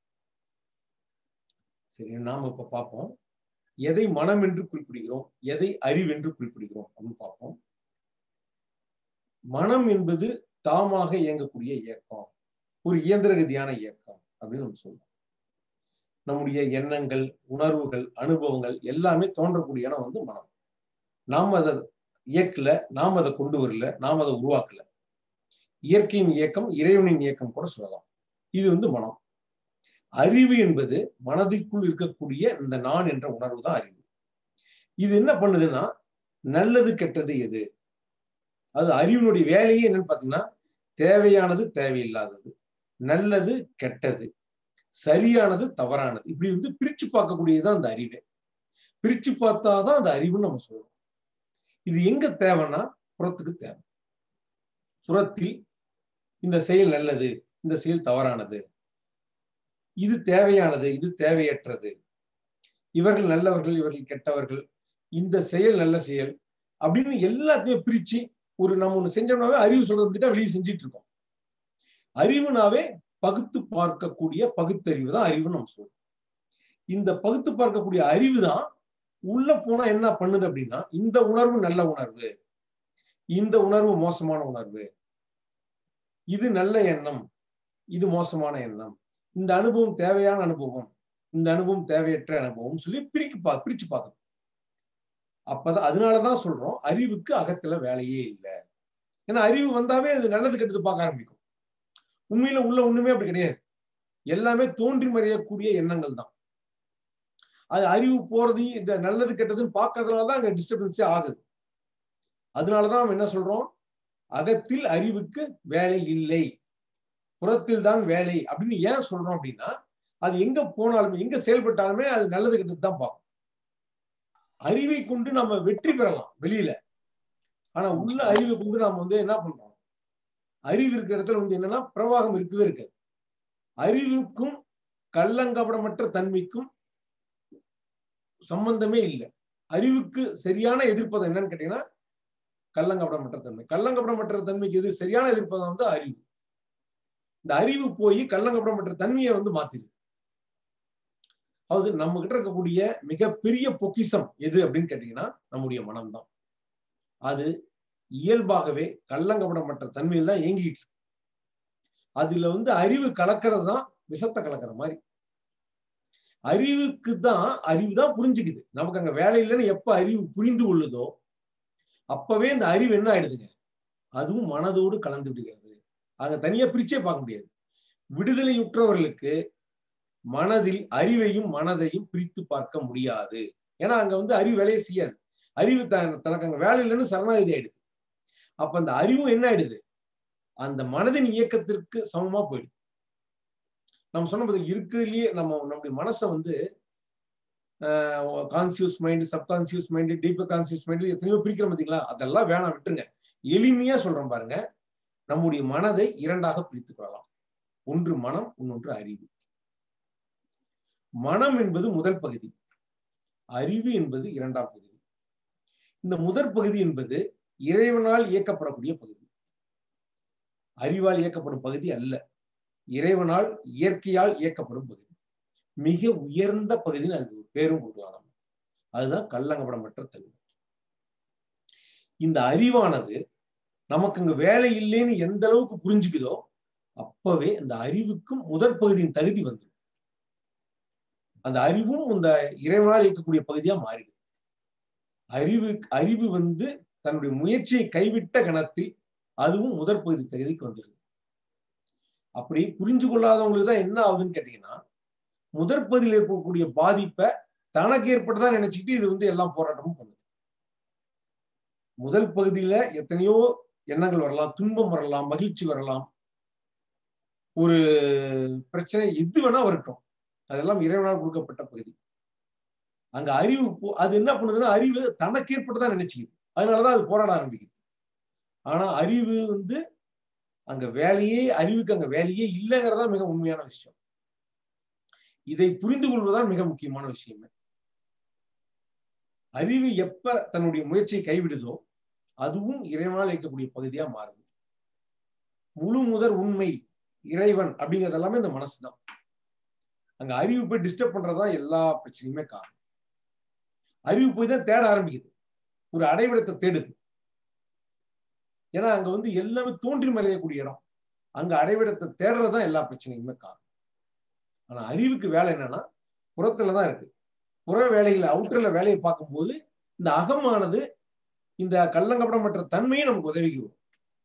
சரி நாம இப்ப பார்ப்போம் எதை மனம் என்று குறிப்பிடுகிறோம் எதை அறிவென்று குறிப்பிடுகிறோம் அப்படின்னு பார்ப்போம் மனம் என்பது தாமாக இயங்கக்கூடிய இயக்கம் ஒரு இயந்திர ரீதியான இயக்கம் அப்படின்னு நம்ம சொல்லுவோம் நம்முடைய எண்ணங்கள் உணர்வுகள் அனுபவங்கள் எல்லாமே தோன்றக்கூடிய இடம் வந்து மனம் நாம் அதை இயக்கல நாம் அதை கொண்டு வரல நாம் அதை உருவாக்கல இயற்கையின் இயக்கம் இறைவனின் இயக்கம் கூட சொல்லலாம் இது வந்து மனம் அறிவு என்பது மனதிற்குள் இருக்கக்கூடிய இந்த நான் என்ற உணர்வு தான் அறிவு இது என்ன பண்ணுதுன்னா நல்லது கெட்டது எது அது அறிவினுடைய வேலையே என்னன்னு பாத்தீங்கன்னா தேவையானது தேவையில்லாதது நல்லது கெட்டது சரியானது தவறானது இப்படி வந்து பிரிச்சு பார்க்கக்கூடியதுதான் அந்த அறிவே பிரிச்சு பார்த்தாதான் அந்த அறிவுன்னு நம்ம சொல்றோம் இது எங்க தேவைன்னா புறத்துக்கு தேவை புறத்தில் இந்த செயல் நல்லது இந்த செயல் தவறானது இது தேவையானது இது தேவையற்றது இவர்கள் நல்லவர்கள் இவர்கள் கெட்டவர்கள் இந்த செயல் நல்ல செயல் அப்படின்னு எல்லாத்தையுமே பிரிச்சு ஒரு நம்ம ஒண்ணு செஞ்சோம்னாவே அறிவு சொல்றது தான் வெளியே செஞ்சுட்டு இருக்கோம் அறிவுனாவே பகுத்து பார்க்கக்கூடிய பகுத்தறிவு தான் அறிவுன்னு நம்ம சொல்றோம் இந்த பகுத்து பார்க்கக்கூடிய அறிவு தான் உள்ள போனா என்ன பண்ணுது அப்படின்னா இந்த உணர்வு நல்ல உணர்வு இந்த உணர்வு மோசமான உணர்வு இது நல்ல எண்ணம் இது மோசமான எண்ணம் இந்த அனுபவம் தேவையான அனுபவம் இந்த அனுபவம் தேவையற்ற அனுபவம் சொல்லி பிரிக்கு பா பிரிச்சு பார்க்கணும் அப்பதான் அதனாலதான் சொல்றோம் அறிவுக்கு அகத்துல வேலையே இல்லை ஏன்னா அறிவு வந்தாவே அது நல்லது கெட்டது பார்க்க ஆரம்பிக்கும் உண்மையில உள்ள ஒண்ணுமே அப்படி கிடையாது எல்லாமே தோன்றி மறையக்கூடிய எண்ணங்கள் தான் அது அறிவு போறது இந்த நல்லது கெட்டதுன்னு பார்க்கறதுனாலதான் அங்க டிஸ்டர்பன்ஸே ஆகுது அதனாலதான் நம்ம என்ன சொல்றோம் அகத்தில் அறிவுக்கு வேலை இல்லை புறத்தில் தான் வேலை அப்படின்னு ஏன் சொல்றோம் அப்படின்னா அது எங்க போனாலுமே எங்க செயல்பட்டாலுமே அது நல்லது கெட்டது தான் பார்க்கும் அறிவை கொண்டு நம்ம வெற்றி பெறலாம் வெளியில ஆனா உள்ள அறிவை கொண்டு நாம வந்து என்ன பண்றோம் அறிவு இருக்கிற இடத்துல வந்து என்னன்னா பிரவாகம் இருக்கவே இருக்காது அறிவுக்கும் கள்ளங்கபடமற்ற தன்மைக்கும் சம்பந்தமே இல்லை அறிவுக்கு சரியான எதிர்ப்பதம் என்னன்னு கேட்டீங்கன்னா கள்ளங்கபடமற்ற தன்மை கள்ளங்கபடமற்ற தன்மைக்கு எதிர் சரியான எதிர்ப்பதம் வந்து அறிவு இந்த அறிவு போய் கள்ளங்கபடமற்ற தன்மையை வந்து மாத்திருது அதாவது நம்ம கிட்ட இருக்கக்கூடிய மிகப்பெரிய பொக்கிசம் எது அப்படின்னு கேட்டீங்கன்னா நம்முடைய மனம்தான் அது இயல்பாகவே கள்ளங்கபடமற்ற தன்மையில் தான் இயங்கிட்டு இருக்கு அதுல வந்து அறிவு கலக்கிறது தான் விஷத்தை கலக்கிற மாதிரி அறிவுக்கு தான் அறிவு தான் புரிஞ்சுக்குது நமக்கு அங்க வேலை இல்லைன்னு எப்ப அறிவு புரிந்து கொள்ளுதோ அப்பவே இந்த அறிவு என்ன ஆயிடுதுங்க அதுவும் மனதோடு கலந்து விடுகிறது அங்க தனியா பிரிச்சே பார்க்க முடியாது விடுதலையுற்றவர்களுக்கு மனதில் அறிவையும் மனதையும் பிரித்து பார்க்க முடியாது ஏன்னா அங்க வந்து அறிவு வேலையை செய்யாது அறிவு தனக்கு அங்க வேலை இல்லைன்னு சரணாகதி ஆயிடுது அப்ப அந்த அறிவும் என்ன ஆயிடுது அந்த மனதின் இயக்கத்திற்கு சமமா போயிடுது நம்ம சொன்ன இருக்கிறதுலயே நம்ம நம்முடைய மனசை வந்து conscious mind subconscious mind deeper conscious mind எத்தனையோ பிரிக்கிறோம் பார்த்தீங்களா அதெல்லாம் வேணாம் விட்டுருங்க எளிமையா சொல்றோம் பாருங்க நம்முடைய மனதை இரண்டாக பிரித்துக் கொள்ளலாம் ஒன்று மனம் இன்னொன்று அறிவு மனம் என்பது முதல் பகுதி அறிவு என்பது இரண்டாம் பகுதி இந்த முதற் பகுதி என்பது இறைவனால் இயக்கப்படக்கூடிய பகுதி அறிவால் இயக்கப்படும் பகுதி அல்ல இறைவனால் இயற்கையால் இயக்கப்படும் பகுதி மிக உயர்ந்த பகுதின்னு அதுக்கு பேரும் கொடுக்கலாம் நம்ம அதுதான் கள்ளங்கப்படமற்ற தன்மை இந்த அறிவானது நமக்கு அங்க வேலை இல்லைன்னு எந்த அளவுக்கு புரிஞ்சுக்குதோ அப்பவே அந்த அறிவுக்கும் முதற் பகுதியின் தகுதி வந்துடும் அந்த அறிவும் இந்த இறைவனால் இயக்கக்கூடிய பகுதியா மாறிடுது அறிவு அறிவு வந்து தன்னுடைய முயற்சியை கைவிட்ட கணத்தில் அதுவும் முதற் பகுதி தகுதிக்கு வந்துடுது அப்படி புரிஞ்சு கொள்ளாதவங்களுக்கு தான் என்ன ஆகுதுன்னு கேட்டீங்கன்னா முதற் பகுதியில் இருக்கக்கூடிய பாதிப்பை தனக்கு ஏற்பட்டுதான் நினைச்சுக்கிட்டு இது வந்து எல்லாம் போராட்டமும் பண்ணுது முதல் பகுதியில எத்தனையோ எண்ணங்கள் வரலாம் துன்பம் வரலாம் மகிழ்ச்சி வரலாம் ஒரு பிரச்சனை எது வேணா வரட்டும் அதெல்லாம் இறைவனால் கொடுக்கப்பட்ட பகுதி அங்க அறிவு போ- அது என்ன பண்ணுதுன்னா அறிவு தனக்கு ஏற்பட்டதா நினைச்சுக்குது அதனாலதான் அது போராட ஆரம்பிக்குது ஆனா அறிவு வந்து அங்க வேலையே அறிவுக்கு அங்க வேலையே இல்லைங்கிறதா மிக உண்மையான விஷயம் இதை புரிந்து கொள்வதுதான் மிக முக்கியமான விஷயமே அறிவு எப்ப தன்னுடைய முயற்சியை கைவிடுதோ அதுவும் இறைவனால் இருக்கக்கூடிய பகுதியா மாறுது முழு முதற் உண்மை இறைவன் அப்படிங்கிறது எல்லாமே இந்த மனசுதான் அங்க அறிவு போய் டிஸ்டர்ப் பண்றதா எல்லா பிரச்சனையுமே காரணம் அறிவு போய் தான் தேட ஆரம்பிக்குது ஒரு அடைவிடத்தை தேடுது ஏன்னா அங்க வந்து எல்லாமே தோன்றி மறையக்கூடிய இடம் அங்க அடைவிடத்தை தேடுறதுதான் எல்லா பிரச்சனையுமே காரணம் ஆனா அறிவுக்கு வேலை என்னன்னா புறத்துலதான் இருக்கு புற வேலைகளை அவுட்டர்ல வேலையை பார்க்கும்போது இந்த அகமானது இந்த கள்ளங்கப்படமற்ற தன்மையை நமக்கு உதவிக்கு வரும்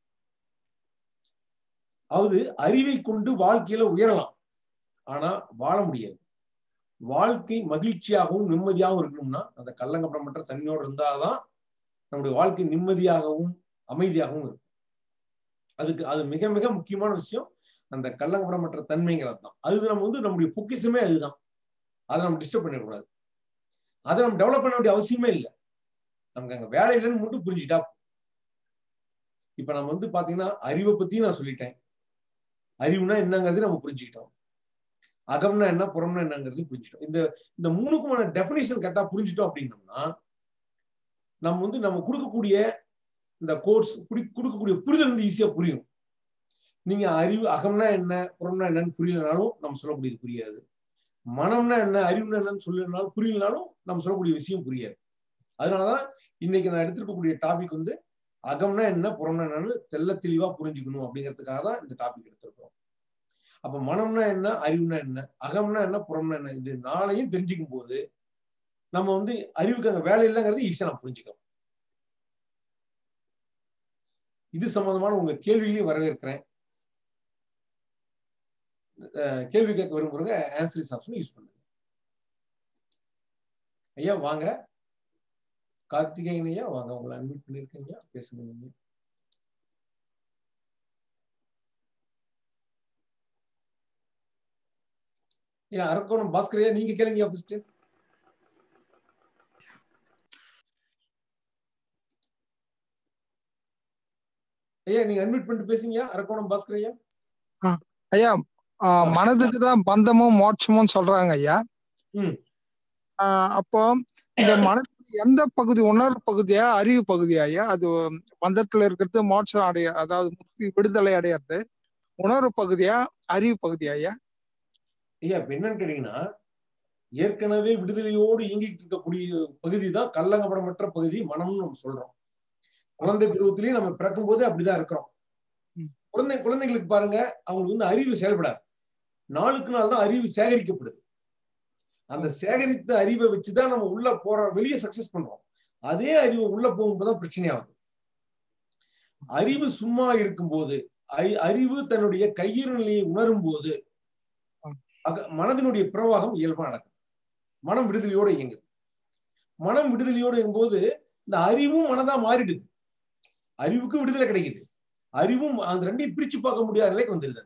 அதாவது அறிவை கொண்டு வாழ்க்கையில உயரலாம் ஆனா வாழ முடியாது வாழ்க்கை மகிழ்ச்சியாகவும் நிம்மதியாகவும் இருக்கணும்னா அந்த கள்ளங்கப்படமற்ற தன்மையோடு இருந்தாதான் நம்முடைய வாழ்க்கை நிம்மதியாகவும் அமைதியாகவும் இருக்கும் அதுக்கு அது மிக மிக முக்கியமான விஷயம் அந்த கள்ளங்கப்படமற்ற தன்மைங்கிறது தான் அது நம்ம வந்து நம்முடைய பொக்கிஷமே அதுதான் அதை நம்ம டிஸ்டர்ப் பண்ணிடக்கூடாது அதை நம்ம டெவலப் பண்ண வேண்டிய அவசியமே இல்லை நமக்கு அங்க வேலை இல்லைன்னு மட்டும் புரிஞ்சுட்டா போதும். இப்ப நம்ம வந்து பாத்தீங்கன்னா அறிவை பத்தி நான் சொல்லிட்டேன் அறிவுனா என்னங்கிறது நம்ம புரிஞ்சுக்கிட்டோம் அகம்னா என்ன புறம்னா என்னங்கிறது புரிஞ்சுட்டோம் இந்த இந்த மூணுக்குமான டெபினிஷன் கரெக்டா புரிஞ்சுட்டோம் அப்படின்னோம்னா நம்ம வந்து நம்ம கொடுக்கக்கூடிய இந்த கோர்ஸ் கொடுக்கக்கூடிய புரிதல் வந்து ஈஸியா புரியும் நீங்க அறிவு அகம்னா என்ன புறம்னா என்னன்னு புரியலனாலும் நம்ம சொல்லக்கூடியது புரியாது மனம்னா என்ன அறிவுனா என்னன்னு சொல்லலனாலும் புரியலனாலும் நம்ம சொல்லக்கூடிய விஷயம் புரியாது அதனாலதான் இன்னைக்கு நான் எடுத்துருக்கக்கூடிய டாபிக் வந்து அகம்னா என்ன புறம்னா என்னன்னு தெள்ள தெளிவா புரிஞ்சுக்கணும் அப்படிங்கிறதுக்காக தான் இந்த டாபிக் எடுத்திருக்கோம் அப்ப மனம்னா என்ன அறிவுனா என்ன அகம்னா என்ன புறம்னா என்ன இது நாளையும் தெரிஞ்சுக்கும் போது நம்ம வந்து அறிவுக்கு அங்க வேலை இல்லைங்கிறது ஈஸியா நான் புரிஞ்சுக்கலாம் இது சம்பந்தமான உங்க கேள்விகளையும் வரவேற்கிறேன் அஹ் கேள்வி கேட்க விரும்புறவங்க ஆன்சரிஸ் ஆப்ஷன் யூஸ் பண்ணுங்க ஐயா வாங்க கார்த்திகேயன் ஐயா வாங்க உங்களை அட்மிட் பண்ணிருக்கீங்க பேசுங்க நீங்க ஐயா அரக்கோணம் பாஸ்கர் ஐயா நீங்க கேளுங்க ஃபர்ஸ்ட் ஐயா நீங்க அட்மிட் பண்ணிட்டு பேசுங்க அரக்கோணம் பாஸ்கர் ஐயா ஐயா ஆ, மனதுக்கு தான் பந்தமும் மோட்சமும் சொல்றாங்க ஐயா ம் ஆ, அப்போ இந்த மனது எந்த பகுதி உணர்வு பகுதியா அறிவு பகுதியா ஐயா அது பந்தத்துல இருக்கிறது மோட்சம் அடைய அதாவது முக்தி விடுதலை அடையிறது உணர்வு பகுதியா அறிவு பகுதியா ஐயா ஐயா இப்ப என்னன்னு கேட்டீங்கன்னா ஏற்கனவே விடுதலையோடு இயங்கிட்டு இருக்கக்கூடிய பகுதி தான் கள்ளங்கபடமற்ற பகுதி மனம்னு நம்ம சொல்றோம் குழந்தை பருவத்திலேயே நம்ம பிறக்கும் போதே அப்படிதான் இருக்கிறோம் குழந்தை குழந்தைகளுக்கு பாருங்க அவங்களுக்கு வந்து அறிவு செயல்படாது நாளுக்கு நாள் தான் அறிவு சேகரிக்கப்படுது அந்த சேகரித்த அறிவை வச்சுதான் நம்ம உள்ள போற வெளியே சக்சஸ் பண்றோம் அதே அறிவு உள்ள போகும்போது பிரச்சனையாகுது அறிவு சும்மா இருக்கும்போது அறி- அறிவு தன்னுடைய கையிறு நிலையை உணரும் போது அக- மனதினுடைய பிரவாகம் இயல்பா நடக்கும் மனம் விடுதலையோடு இயங்குது மனம் விடுதலையோடு இயங்கும்போது இந்த அறிவும் மனதா மாறிடுது அறிவுக்கும் விடுதலை கிடைக்குது அறிவும் அந்த ரெண்டையும் பிரிச்சு பார்க்க முடியாத நிலைக்கு வந்துருது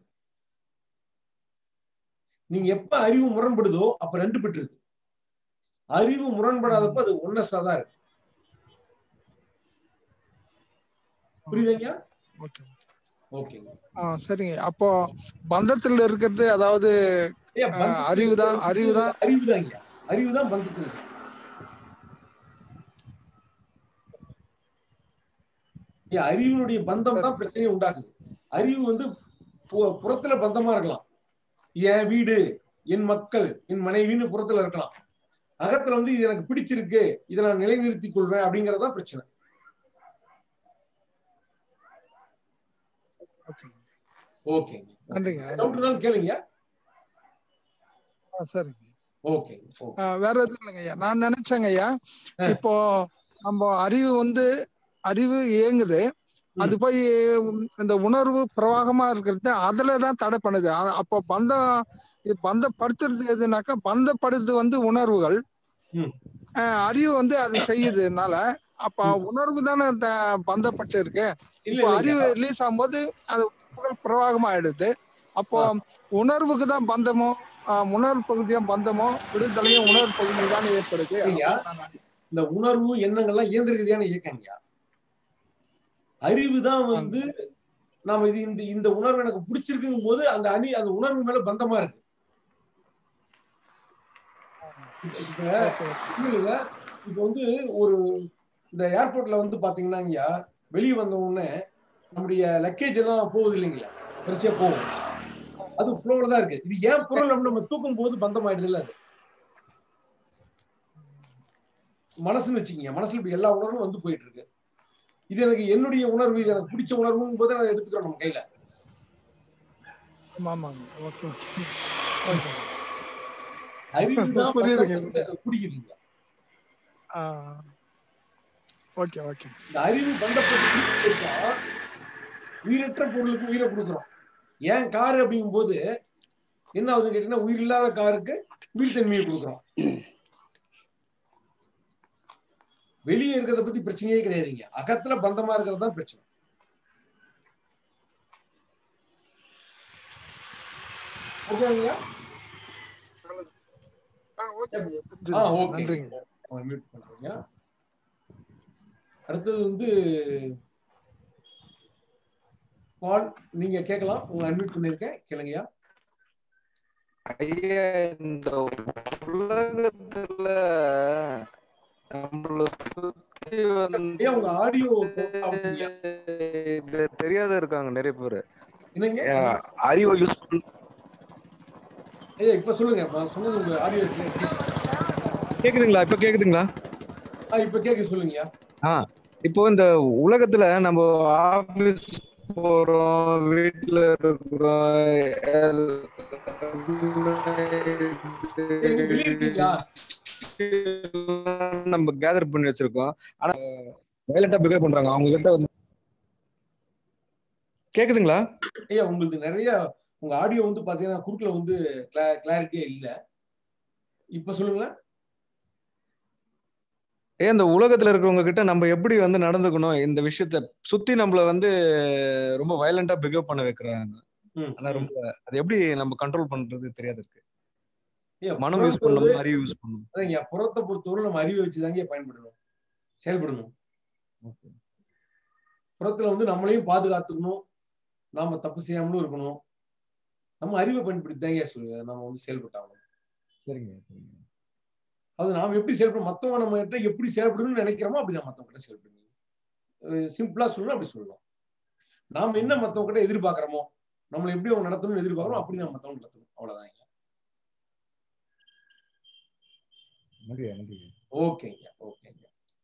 நீங்க எப்ப அறிவு முரண்படுதோ அப்ப ரெண்டு பெற்றுது அறிவு முரண்படாதப்ப அது ஒன்னஸா தான் இருக்கு புரியுதுங்க ஓகே ஓகேங்க ஆ சரிங்க அப்போ பந்தத்துல இருக்கிறது அதாவது ஐயா, ஆ, பந்தத்துல அறிவுதான் இருக்கிறது அறிவுதான் அறிவுதான் ஐயா அறிவுதான் பந்தத்தில் இருக்கு ஐயா, அறிவினுடைய பந்தம் தான் பிரச்சனையை உண்டாக்குது அறிவு வந்து பு- புறத்துல பந்தமா இருக்கலாம் என் வீடு என் மக்கள் என் மனைவின்னு புறத்துல இருக்கலாம் அகத்துல வந்து இது எனக்கு பிடிச்சிருக்கு இதை நான் நிலைநிறுத்திக் கொள்வேன் அப்படிங்கறதுதான் பிரச்சனை ஓகே நன்றிங்க டவுட் இருந்தாலும் கேளுங்க ஆ, சரிங்க ஓகே ஆ, வேற எதுவும் இல்லைங்க ஐயா நான் நினைச்சேங்க ஐயா இப்போ நம்ம அறிவு வந்து அறிவு இயங்குது அது போய் உம், இந்த உணர்வு பிரவாகமா இருக்கிறது அதுல தான் தடை பண்ணுது அ- அப்போ பந்தம் இது பந்தப்படுத்துறது எதுனாக்கா பந்தப்படுறது வந்து உணர்வுகள் ம். அஹ், அறிவு வந்து அது செய்யுதுனால அப்ப உணர்வு தானே பந்தப்பட்டு இருக்கு இல்ல, இப்போ இல்லைங்க. அறிவு ரிலீஸ் ஆகும்போது அது உணர்வுகள் பிரவாகமா ஆயிடுது அப்போ உணர்வுக்கு தான் பந்தமோ ஆஹ் உணர்வு பகுதி தான் பந்தமோ விடுதலையும் உணர்வு பகுதி தான் ஏற்படுது ஐயா, இந்த உணர்வு எண்ணங்கள்லாம் இயந்திர ரீதியான இயக்கங்கய்யா அறிவு தான் வந்து நாம இது இந்த இந்த உணர்வு எனக்கு பிடிச்சிருக்குங்கும் போது அந்த அணி அந்த உணர்வு மேல பந்தமா இருக்கு இப்ப இல்லைங்க இப்போ வந்து ஒரு இந்த ஏர்போர்ட்ல வந்து பாத்தீங்கன்னா ஐயா வெளியே வந்த உடனே நம்முடைய லக்கேஜ் எல்லாம் போகுது இல்லைங்களா வரிசையா போகும் அது ஃப்ளோல தான் இருக்கு இது ஏன் பொருள் அப்படின்னு நம்ம தூக்கும் போது பந்தமாயிடுது இல்ல அது மனசுன்னு வச்சுக்கீங்க மனசுல இப்படி எல்லா உணர்வும் வந்து போயிட்டு இருக்கு இது எனக்கு என்னுடைய உணர்வு இது எனக்கு பிடிச்ச உணர்வுன்னு போது அதை எடுத்துக்கிறோம் நம்ம கையில ஆமா ஆமாங்க ஓகே ஓகே ஓகே அறிவு தான் புரியுதுங்க. பந்தத்தை பிடிக்குதுங்க ஓகே ஓகே இந்த அறிவு பந்தப்பட்டு இருக்கா உயிரற்ற பொருளுக்கு உயிரை கொடுக்குறோம் ஏன் காரு அப்படிங்கும் போது என்ன ஆகுதுன்னு கேட்டீங்கன்னா உயிர் இல்லாத காருக்கு உயிர் தன்மையை கொடுக்குறோம் வெளியே இருக்கிறத பத்தி பிரச்சனையே கிடையாதுங்க அகத்துல பந்தமா இருக்கிறது தான் பிரச்சனை ஓகேங்களா ஆ ஓகே நன்றிங்க மியூட் பண்றீங்க அடுத்தது வந்து பால் நீங்க கேட்கலாம் உங்களை அன்மியூட் பண்ணிருக்கேன் கேளுங்கய்யா ஐயா இந்த உலகத்துல நம்மள சுத்தி வந்து ஐயா உங்க ஆடியோ இது தெரியாத இருக்காங்க நிறைய பேர் என்னங்க அறிவை யூஸ் பண்ண ஐயா இப்ப சொல்லுங்க நான் சொன்னது உங்க ஆடியோ கேக்குதுங்களா இப்ப கேக்குதுங்களா இப்ப கேட்க சொல்லுங்கய்யா ஆ இப்போ இந்த உலகத்துல நம்ம ஆபீஸ் போறோம் வீட்டுல இருக்கிறோம் வெளிய இருக்கீங்களா? நம்ம கேதர் பண்ணி வச்சிருக்கோம் ஆனா வயலண்டா பிஹேவ் பண்றாங்க அவங்க கிட்ட வந்து கேக்குதுங்களா ஐயா உங்களுக்கு நிறைய உங்க ஆடியோ வந்து பாத்தீங்கன்னா குறுக்குல வந்து கிளாரிட்டியா இல்ல இப்ப சொல்லுங்களேன் ஏன் இந்த உலகத்துல இருக்கிறவங்க கிட்ட நம்ம எப்படி வந்து நடந்துக்கணும் இந்த விஷயத்த சுத்தி நம்மள வந்து ரொம்ப வயலண்டா பிஹேவ் பண்ண வைக்கிறாங்க ம், ஆனா ரொம்ப அது எப்படி நம்ம கண்ட்ரோல் பண்றது தெரியாது இருக்கு ஐயா, மனம் யூஸ் புறத்தொரு- பண்ணணும் அறிவு யூஸ் பண்ணணும் அதாங்க புறத்தை பொறுத்தவரை நம்ம அறிவை வச்சுதாங்க பயன்படணும் செயல்படணும் புறத்துல வந்து நம்மளையும் பாதுகாத்துக்கணும் நாம தப்பு செய்யாமலும் இருக்கணும் நம்ம அறிவை பயன்படுத்தி தாங்க சொல்லு நம்ம வந்து செயல்பட்டாகணும் சரிங்க சரிங்க அது நாம எப்படி செயல்படும் மத்தவங்க நம்ம கிட்ட எப்படி செயல்படணும்னு நினைக்கிறோமோ அப்படி நான் மத்தவங்க கிட்ட செயல்படணும் சிம்பிளா சொல்லணும் அப்படி சொல்லலாம் நாம என்ன மத்தவங்க கிட்ட எதிர்பார்க்கிறோமோ நம்மளை எப்படி அவங்க நடத்தணும்னு எதிர்பார்க்கிறோம் அப்படி நம்ம மத்தவங்க நடத்தணும் அவ்வளவுதான் நன்றி நன்றி ஓகேங்க ஓகேங்க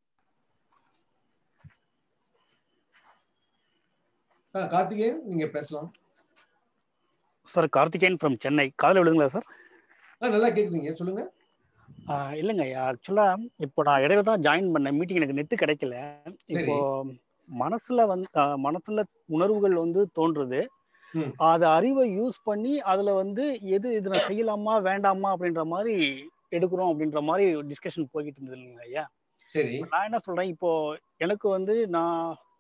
ஆ கார்த்திகேயன் நீங்க பேசலாம் சார் கார்த்திகேயன் ஃப்ரம் சென்னை காதல் விழுங்களா சார் ஆ நல்லா கேக்குதுங்க சொல்லுங்க இல்லைங்க ஆக்சுவலா இப்போ நான் இடையில தான் ஜாயின் பண்ணேன் மீட்டிங் எனக்கு நெட்டு கிடைக்கல சரி. இப்போ மனசுல வந்து ஆஹ் மனசுல உணர்வுகள் வந்து தோன்றுது ம். அது அறிவை யூஸ் பண்ணி அதுல வந்து எது இது நான் செய்யலாமா வேண்டாமா அப்படின்ற மாதிரி எடுக்கிறோம் அப்படின்ற மாதிரி டிஸ்கஷன் போய்கிட்டு இருந்தது இல்லைங்க ஐயா சரி இப்ப நான் என்ன சொல்றேன் இப்போ எனக்கு வந்து நான்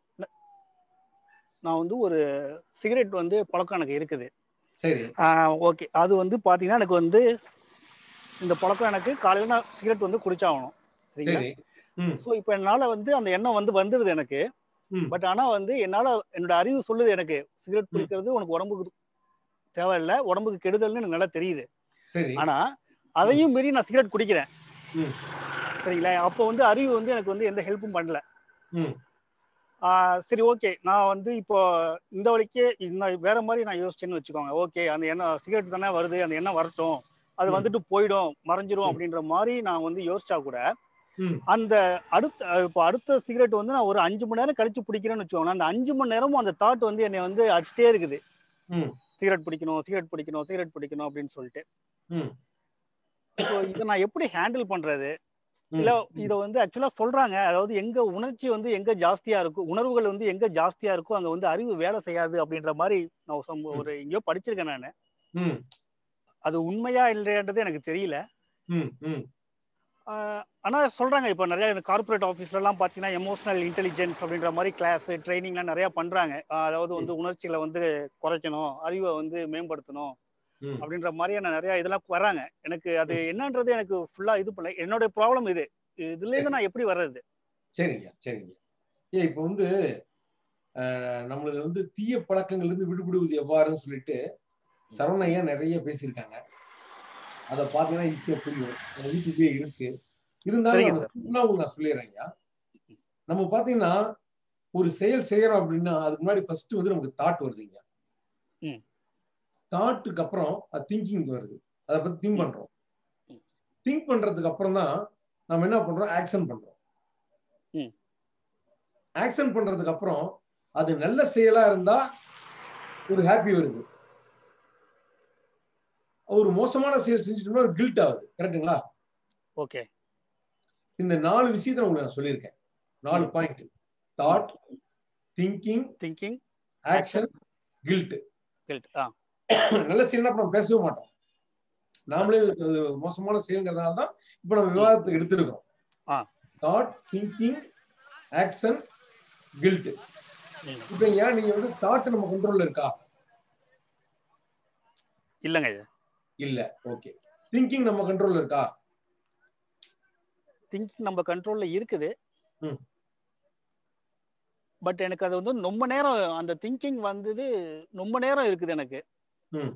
நான் வந்து ஒரு சிகரெட் வந்து பழக்கம் எனக்கு இருக்குது சரி ஓகே அது வந்து பாத்தீங்கன்னா எனக்கு வந்து இந்த பழக்கம் எனக்கு காலையில நான் சிகரெட் வந்து குடிச்சாகணும் சரிங்களா சரி ம் ஸோ இப்போ என்னால வந்து அந்த எண்ணம் வந்து வந்துடுது எனக்கு ம். பட் ஆனா வந்து என்னால என்னோட அறிவு சொல்லுது எனக்கு சிகரெட் பிடிக்கிறது உனக்கு உடம்புக்கு தேவையில்லை உடம்புக்கு கெடுதல்னு எனக்கு நல்லா தெரியுது சரி ஆனா அதையும் மீறி நான் சிகரெட் குடிக்கிறேன் ம் சரிங்களா அப்போ வந்து அறிவு வந்து எனக்கு வந்து எந்த ஹெல்ப்பும் பண்ணல ம் ஆஹ் சரி ஓகே நான் வந்து இப்போ இந்த வழிக்கே இந்த வேற மாதிரி நான் யோசிச்சேன்னு வச்சுக்கோங்க ஓகே அந்த எண்ணெய் சிகரெட் தானே வருது அந்த எண்ணெய் வரட்டும் அது ம். வந்துட்டு போயிடும் மறைஞ்சிரும் அப்படின்ற மாதிரி நான் வந்து யோசிச்சா கூட ம் அந்த அடுத்த இப்போ அடுத்த சிகரெட் வந்து நான் ஒரு அஞ்சு மணி நேரம் கழிச்சு பிடிக்கிறேன்னு வச்சுக்கோங்க அந்த அஞ்சு மணி நேரமும் அந்த தாட் வந்து என்னை வந்து அடிச்சிட்டே இருக்குது ம் சிகரெட் பிடிக்கணும் சிகரெட் பிடிக்கணும் சிகரெட் பிடிக்கணும் அப்படின்னு சொல்லிட்டு ம் ஸோ இதை நான் எப்படி ஹேண்டில் பண்றது ம். இல்ல இத வந்து ஆக்சுவலா சொல்றாங்க அதாவது எங்க உணர்ச்சி வந்து எங்க ஜாஸ்தியா இருக்கும் உணர்வுகள் வந்து எங்க ஜாஸ்தியா இருக்கோ அங்க வந்து அறிவு வேலை செய்யாது அப்படின்ற மாதிரி நான் ஒரு சம்ப- ஒரு எங்கேயோ படிச்சிருக்கேன் நானு ம் அது உண்மையா இல்லைன்றது எனக்கு தெரியல ம் ம் ஆனா சொல்றாங்க இப்போ நிறைய இந்த கார்பரேட் ஆஃபீஸ்ல எல்லாம் பாத்தீங்கன்னா எமோஷனல் இன்டெலிஜென்ஸ் அப்படின்ற மாதிரி கிளாஸ் ட்ரைனிங்லாம் நிறைய பண்றாங்க ஆஹ் அதாவது வந்து உணர்ச்சிகளை வந்து குறைக்கணும் அறிவை வந்து மேம்படுத்தணும் ம். அப்படின்ற மாதிரியான நிறைய இதெல்லாம் வராங்க எனக்கு அது என்னன்றது எனக்கு ஃபுல்லா இது பண்ணல என்னோட ப்ராப்ளம் இது இதுல இருந்து நான் எப்படி வர்றது சரிங்க சரிங்க ஏ இப்போ வந்து அஹ், நம்மளது வந்து தீய பழக்கங்கள்ல இருந்து விடுபடுவது எவ்வாறுன்னு சொல்லிட்டு சரவணையா நிறைய பேசியிருக்காங்க அதை பார்த்தீங்கன்னா ஈஸியா புரியும் நம்ம யூடியூப்லயே இருக்கு இருந்தாலும் சரிங்க நம்ம சார். சிம்பிளா உங்களுக்கு நான் சொல்லிடுறேங்க நம்ம பாத்தீங்கன்னா ஒரு செயல் செய்யறோம் அப்படின்னா அதுக்கு முன்னாடி ஃபர்ஸ்ட் வந்து நமக்கு தாட் வருதுங்க ம். தாட்டுக்கு அப்புறம் அது திங்கிங் வருது அதை பத்தி திங்க் பண்றோம் திங்க் பண்றதுக்கு அப்புறம் தான் நம்ம என்ன பண்றோம் ஆக்ஷன் பண்றோம் ம். ஆக்ஷன் பண்றதுக்கு அப்புறம் அது நல்ல செயலா இருந்தா ஒரு ஹாப்பி வருது ஒரு மோசமான செயல் செஞ்சுட்டோம்னா ஒரு கில்ட் ஆகுது கரெக்ட்டுங்களா ஓகே இந்த நாலு விஷயத்த உங்களுக்கு நான் சொல்லியிருக்கேன் நாலு point thought thinking thinking action guilt guilt ஆ நல்ல செயல்னா அப்ப நம்ம பேசவே மாட்டோம் நாமளே இது மோசமான செயல்ங்கிறதுனால தான் இப்ப நம்ம விவாதத்தை எடுத்திருக்கோம் ஆ தாட் திங்கிங் ஆக்ஷன் கில்ட் ம். இப்ப ஏன் நீங்க வந்து தாட் நம்ம கண்ட்ரோல்ல இருக்கா இல்லைங்க ஐயா இல்ல ஓகே திங்கிங் நம்ம கண்ட்ரோல்ல இருக்கா திங்கிங் நம்ம கண்ட்ரோல்ல இருக்குது ம். பட் எனக்கு அது வந்து ரொம்ப நேரம் அந்த திங்கிங் வந்தது ரொம்ப நேரம் இருக்குது எனக்கு ம்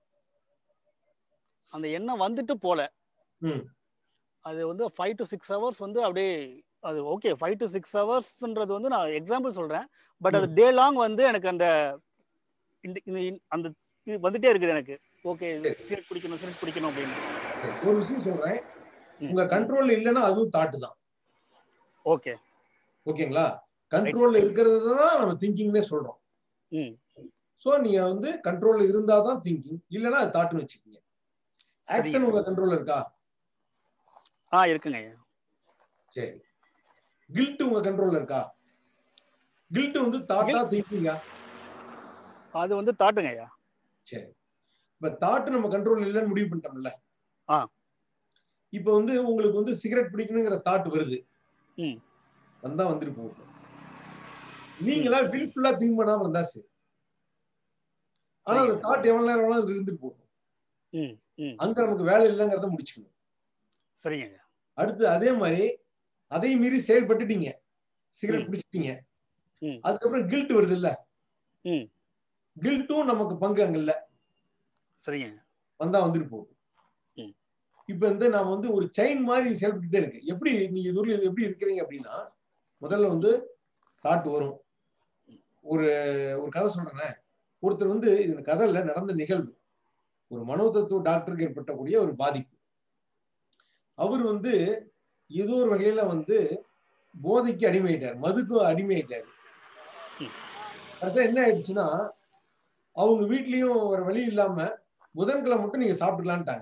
அந்த எண்ணம் வந்துட்டு போல ம் அது வந்து ஃபைவ் டு சிக்ஸ் ஹவர்ஸ் வந்து அப்படியே அது ஓகே ஃபைவ் டு சிக்ஸ் ஹவர்ஸ்ன்றது வந்து நான் எக்ஸாம்பிள் சொல்றேன் பட் அது டே லாங் வந்து எனக்கு அந்த இந்த- இந்த அந்த இது வந்துட்டே இருக்குது எனக்கு ஓகே சிகரெட் குடிக்கணும் சிகரெட் குடிக்கணும் அப்படின்னு ஒரு விஷயம் சொல்றேன் உங்க கண்ட்ரோல்ல இல்லைன்னா அதுவும் தாட்டு தான் ஓகே ஓகேங்களா கண்ட்ரோல்ல இருக்கிறது தான் நம்ம திங்கிங்னே சொல்றோம் ம் சோ நீங்க வந்து கண்ட்ரோல்ல இருந்தா தான் திங்கிங் இல்லைன்னா அது தாட்டுன்னு வச்சுக்கோங்க ஆக்ஷன் உங்க கண்ட்ரோல்ல இருக்கா ஆ இருக்குங்க ஐயா சரி கில்ட் உங்க கண்ட்ரோல்ல இருக்கா கில்ட் வந்து தாட்டா திங்கிங்கா அது வந்து தாட்டுங்க ஐயா சரி இப்ப தாட் நம்ம கண்ட்ரோல் இல்லைன்னு முடிவு பண்ணிட்டோம்ல ஆ இப்ப வந்து உங்களுக்கு வந்து சிகரெட் பிடிக்கணுங்கிற தாட் வருது ம் வந்தா வந்துட்டு போகும் நீங்களா வில்ஃபுல்லா திங்க் பண்ணாம இருந்தா சரி ஆனா அந்த தாட் எவ்வளவு நேரம் வேணாலும் அது இருந்துட்டு போகும் ம் ம் அங்க நமக்கு வேலை இல்லைங்கிறத முடிச்சுக்கணும் சரிங்க ஐயா அடுத்து அதே மாதிரி அதை மீறி செயல்பட்டுட்டீங்க சிகரெட் பிடிச்சிட்டீங்க ம் அதுக்கப்புறம் கில்ட் வருது இல்ல ம் கில்ட்டும் நமக்கு பங்கு அங்க இல்ல சரிங்க வந்தா வந்துட்டு போகும் ம் இப்ப வந்து நாம வந்து ஒரு செயின் மாதிரி செயல்பட்டுட்டே இருக்கு எப்படி நீங்க இதுல எப்படி இருக்கிறீங்க அப்படின்னா முதல்ல வந்து தாட் வரும் ஒரு ஒரு கதை சொல்றேனே ஒருத்தர் வந்து இந்த கதையில நடந்த நிகழ்வு ஒரு மனோதத்துவ டாக்டருக்கு ஏற்பட்டக்கூடிய ஒரு பாதிப்பு அவர் வந்து ஏதோ ஒரு வகையில வந்து போதைக்கு அடிமையிட்டார் மதுக்கு அடிமையிட்டார் கடைசியா என்ன ஆயிடுச்சுன்னா அவங்க வீட்லயும் ஒரு வழி இல்லாம புதன்கிழமை மட்டும் நீங்க சாப்பிட்டுக்கலான்ட்டாங்க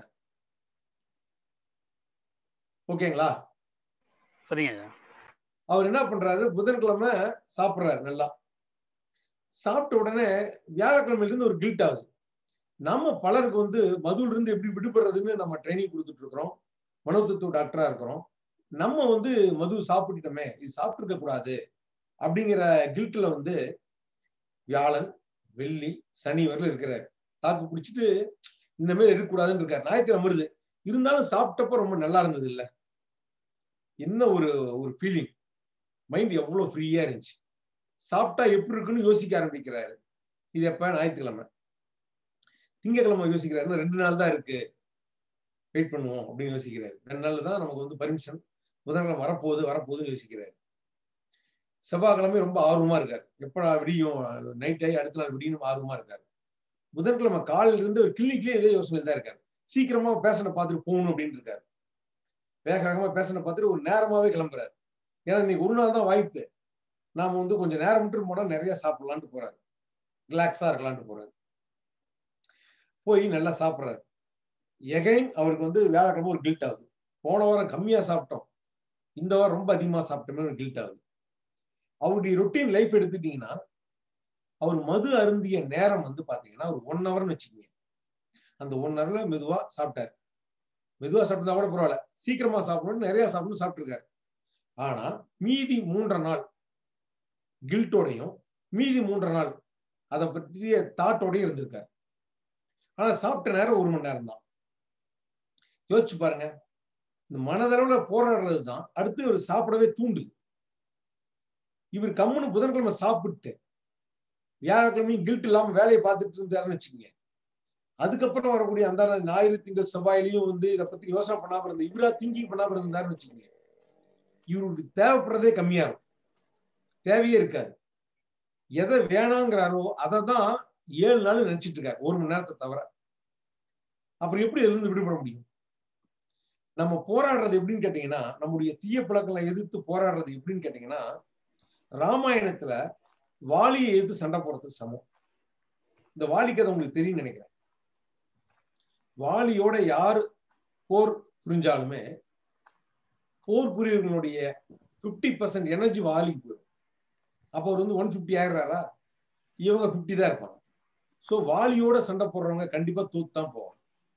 ஓகேங்களா சரிங்க ஐயா அவர் என்ன பண்றாரு புதன்கிழமை சாப்பிடுறாரு நல்லா சாப்பிட்ட உடனே வியாழக்கிழமையில இருந்து ஒரு கில்ட் ஆகுது நம்ம பலருக்கு வந்து மதுல இருந்து எப்படி விடுபடுறதுன்னு நம்ம ட்ரைனிங் கொடுத்துட்டு இருக்கிறோம் மனோதத்துவ டாக்டரா இருக்கிறோம் நம்ம வந்து மது சாப்பிட்டுட்டோமே இது சாப்பிட்டுருக்க கூடாது அப்படிங்கிற கில்ட்ல வந்து வியாழன் வெள்ளி சனி வரல இருக்கிறாரு தாக்கு பிடிச்சிட்டு இனிமே எடுக்கக்கூடாதுன்னு இருக்காரு ஞாயிற்றுக்கிழமை வருது இருந்தாலும் சாப்பிட்டப்ப ரொம்ப நல்லா இருந்தது இல்ல என்ன ஒரு ஒரு ஃபீலிங் மைண்ட் எவ்வளவு ஃப்ரீயா இருந்துச்சு சாப்பிட்டா எப்படி இருக்குன்னு யோசிக்க ஆரம்பிக்கிறாரு இது எப்ப ஞாயிற்றுக்கிழமை திங்கக்கிழமை யோசிக்கிறாரு ரெண்டு நாள் தான் இருக்கு வெயிட் பண்ணுவோம் அப்படின்னு யோசிக்கிறாரு ரெண்டு நாள் தான் நமக்கு வந்து பர்மிஷன் புதன்கிழமை வரப்போகுது வரப்போகுதுன்னு யோசிக்கிறாரு செவ்வாய்க்கிழமை ரொம்ப ஆர்வமா இருக்காரு எப்படா விடியும் நைட் ஆகி அடுத்த நாள் விடியும் ஆர்வமா இருக்காரு புதன்கிழமை காலையில இருந்து ஒரு கிளினிக்லயே இதே யோசனை தான் இருக்காரு சீக்கிரமா பேஷனை பார்த்துட்டு போகணும் அப்படின்னு இருக்காரு வேக வேகமா பேஷனை பார்த்துட்டு ஒரு நேரமாவே கிளம்புறாரு ஏன்னா இன்னைக்கு ஒரு நாள் தான் வாய்ப்பு நாம வந்து கொஞ்சம் நேரம் மட்டும் போனா நிறைய சாப்பிடலான்ட்டு போறாரு ரிலாக்ஸா இருக்கலான்ட்டு போறாரு போய் நல்லா சாப்பிடுறாரு எகைன் அவருக்கு வந்து வியாழக்கிழமை ஒரு கில்ட் ஆகுது போன வாரம் கம்மியா சாப்பிட்டோம் இந்த வாரம் ரொம்ப அதிகமா சாப்பிட்டோமே ஒரு கில்ட் ஆகுது அவருடைய ரொட்டீன் லைஃப் எடுத்துட்டீங்கன்னா அவர் மது அருந்திய நேரம் வந்து பாத்தீங்கன்னா ஒரு ஒன் ஹவர்னு வச்சுக்கோங்க அந்த ஒன் ஹவர்ல மெதுவா சாப்பிட்டாரு மெதுவா சாப்பிட்டா கூட பரவாயில்ல சீக்கிரமா சாப்பிடணும் நிறைய சாப்பிடணும் சாப்பிட்டுருக்காரு ஆனா மீதி மூன்றரை நாள் கில்ட்டோடையும் மீதி மூன்றரை நாள் அதை பற்றிய தாட்டோடயும் இருந்திருக்காரு ஆனா சாப்பிட்ட நேரம் ஒரு மணி நேரம் தான் யோசிச்சு பாருங்க இந்த மனதளவுல போராடுறது தான் அடுத்து இவர் சாப்பிடவே தூண்டுது இவர் கம்முன்னு புதன்கிழமை சாப்பிட்டு வியாழக்கிழமையும் கில்ட் இல்லாம வேலையை பார்த்துட்டு இருந்தாருன்னு வச்சுக்கோங்க அதுக்கப்புறம் வரக்கூடிய அந்த ஞாயிறு திங்கள் செவ்வாயிலையும் வந்து இதை பத்தி யோசனை பண்ணாம இருந்த இவரா திங்கிங் பண்ணாம இருந்தாருன்னு வச்சுக்கோங்க இவருக்கு தேவைப்படுறதே கம்மியா இருக்கும் தேவையே இருக்காது எதை வேணாங்கிறாரோ அதை தான் ஏழு நாள் நினைச்சிட்டு இருக்காரு ஒரு மணி நேரத்தை தவிர அப்புறம் எப்படி இதுல இருந்து விடுபட முடியும் நம்ம போராடுறது எப்படின்னு கேட்டீங்கன்னா நம்முடைய தீய பழக்கங்களை எதிர்த்து போராடுறது எப்படின்னு கேட்டீங்கன்னா ராமாயணத்துல வாலியை எதிர்த்து சண்டை போடுறதுக்கு சமம் இந்த வாலி கதை உங்களுக்கு தெரியும் நினைக்கிறேன் வாலியோட யார் போர் புரிஞ்சாலுமே போர் புரியவர்களுடைய பிப்டி பர்சன்ட் எனர்ஜி வாலிக்கு போயிடும் அப்போ அவர் வந்து ஒன் ஃபிஃப்டி ஆயிடுறாரா இவங்க ஃபிஃப்டி தான் இருப்பாங்க ஸோ வாலியோட சண்டை போடுறவங்க கண்டிப்பா தோத்து தான் போவாங்க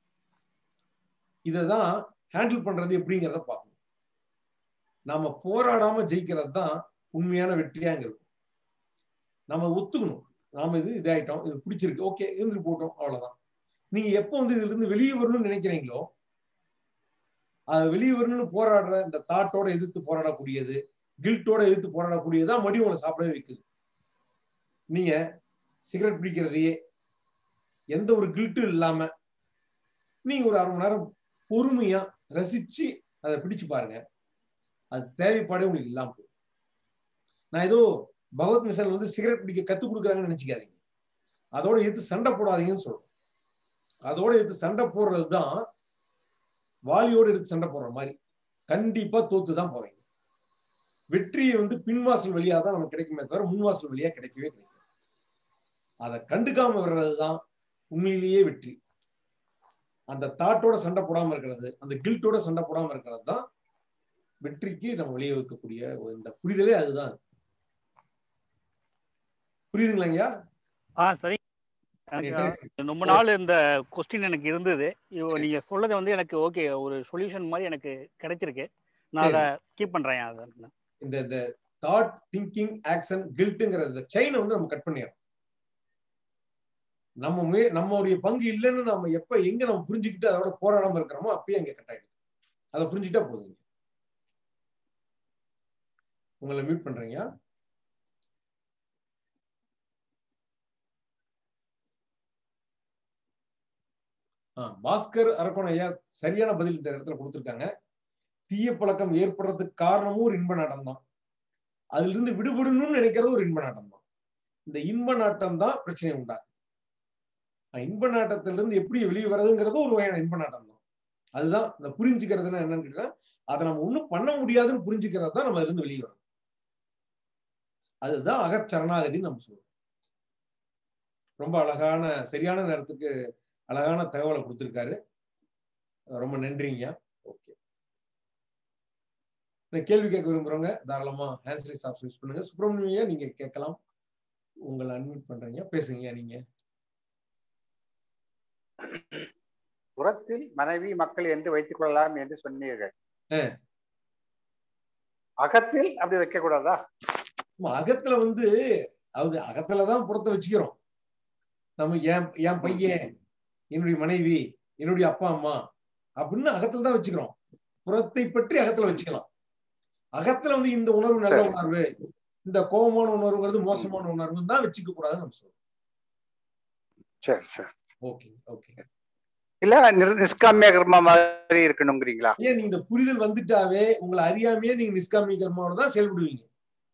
இதை தான் ஹேண்டில் பண்றது எப்படிங்கிறத பார்க்கணும் நாம போராடாம ஜெயிக்கிறது தான் உண்மையான வெற்றியாங்க இருக்கும் நம்ம ஒத்துக்கணும் நாம இது இதாயிட்டோம் இது பிடிச்சிருக்கு ஓகே இருந்துட்டு போட்டோம் அவ்வளவுதான் நீங்க எப்போ வந்து இதுல இருந்து வெளியே வரணும்னு நினைக்கிறீங்களோ அது வெளியே வரணும்னு போராடுற இந்த தாட்டோட எதிர்த்து போராடக்கூடியது கில்ட்டோட எதிர்த்து போராடக்கூடியதான் மறுபடியும் உங்களை சாப்பிடவே வைக்குது நீங்க சிகரெட் பிடிக்கிறதையே எந்த ஒரு கில்ட்டும் இல்லாம நீங்க ஒரு அரை மணி நேரம் பொறுமையா ரசிச்சு அதை பிடிச்சு பாருங்க அது தேவைப்பாடே உங்களுக்கு இல்லாம போகும் நான் ஏதோ பகவத் மிஷன் வந்து சிகரெட் பிடிக்க கத்துக் கொடுக்குறாங்கன்னு நினைச்சுக்காதீங்க அதோட எதிர்த்து சண்டை போடாதீங்கன்னு சொல்றோம் அதோட எடுத்து சண்டை போடுறது தான் வாலியோடு எடுத்து சண்டை போடுற மாதிரி கண்டிப்பா தோத்து தான் போவீங்க வெற்றியை வந்து பின்வாசல் வழியா தான் நமக்கு கிடைக்குமே தவிர முன்வாசல் வழியா கிடைக்கவே கிடைக்காது அதை கண்டுக்காம வர்றது தான் உண்மையிலேயே வெற்றி அந்த தாட்டோட சண்டை போடாம இருக்கிறது அந்த கில்ட்டோட சண்டை போடாம இருக்கிறது தான் வெற்றிக்கு நம்ம வெளியே வைக்கக்கூடிய இந்த புரிதலே அதுதான் புரியுதுங்களா ஐயா ஆ சரி எனக்கு ரொம்ப நாள் இந்த கொஸ்டின் எனக்கு இருந்தது இப்போ நீங்க சொல்லது வந்து எனக்கு ஓகே ஒரு சொல்யூஷன் மாதிரி எனக்கு கிடைச்சிருக்கு நான் அதை கீப் பண்றேன் அதை இந்த இந்த தாட் திங்கிங் ஆக்ஷன் கில்ட்டுங்கிற இந்த செயினை வந்து நம்ம கட் பண்ணிடுறோம் நம்ம மே நம்மளுடைய பங்கு இல்லைன்னு நம்ம எப்ப எங்க நம்ம புரிஞ்சுக்கிட்டு அதோட போராடாம இருக்கிறோமோ அப்பயே அங்க கட் ஆயிடுது அதை புரிஞ்சுக்கிட்டா போதுங்க உங்களை மியூட் பண்றீங்க பாஸ்கர் அரக்கோணம் ஐயா சரியான பதில் இந்த இடத்துல கொடுத்துருக்காங்க தீய பழக்கம் ஏற்படுறதுக்கு காரணமும் ஒரு இன்ப நாட்டம் தான் அதுல இருந்து விடுபடணும்னு நினைக்கிறது ஒரு இன்ப நாட்டம் தான் இந்த இன்ப நாட்டம் தான் பிரச்சனை உண்டாகும் இன்ப நாட்டத்திலிருந்து எப்படி வெளியே வர்றதுங்கிறது ஒரு வகையான இன்ப நாட்டம் தான் அதுதான் இந்த புரிஞ்சுக்கிறதுனா என்னன்னு கேட்டா அதை நம்ம ஒண்ணும் பண்ண முடியாதுன்னு புரிஞ்சுக்கிறது தான் நம்ம இருந்து வெளியே வரும் அதுதான் அகச்சரணாகதின்னு நம்ம சொல்றோம் ரொம்ப அழகான சரியான நேரத்துக்கு அழகான தகவலை கொடுத்துருக்காரு ரொம்ப நன்றிங்க ஓகே கேள்வி கேட்க விரும்புறவங்க தாராளமா ஹேண்ட்ஸ் ஆப்ஷன் யூஸ் பண்ணுங்க சுப்பிரமணியா நீங்க கேட்கலாம் உங்களை அன்மியூட் பண்றீங்க பேசுங்க நீங்க புறத்தில் மனைவி மக்கள் என்று வைத்துக் கொள்ளலாம் என்று சொன்னீர்கள் அகத்தில் அப்படி வைக்க கூடாதா அகத்துல வந்து அது அகத்துலதான் புறத்தை வச்சுக்கிறோம் நம்ம என் என் பையன் என்னுடைய மனைவி என்னுடைய அப்பா அம்மா அப்படின்னு அகத்துல தான் வச்சுக்கிறோம் புறத்தை பற்றி அகத்துல வச்சுக்கலாம் அகத்துல வந்து இந்த உணர்வு நல்ல உணர்வு இந்த கோபமான உணர்வுங்கிறது மோசமான உணர்வு தான் வச்சுக்க கூடாதுன்னு நம்ம சொல்றோம் சரி சரி ஓகே ஓகே இல்ல நிஷ்காமிய கர்மா மாதிரி இருக்கணுங்கிறீங்களா ஏன் நீங்க இந்த புரிதல் வந்துட்டாவே உங்களை அறியாமையே நீங்க நிஷ்காமிய கர்மாவோட தான் செயல்படுவீங்க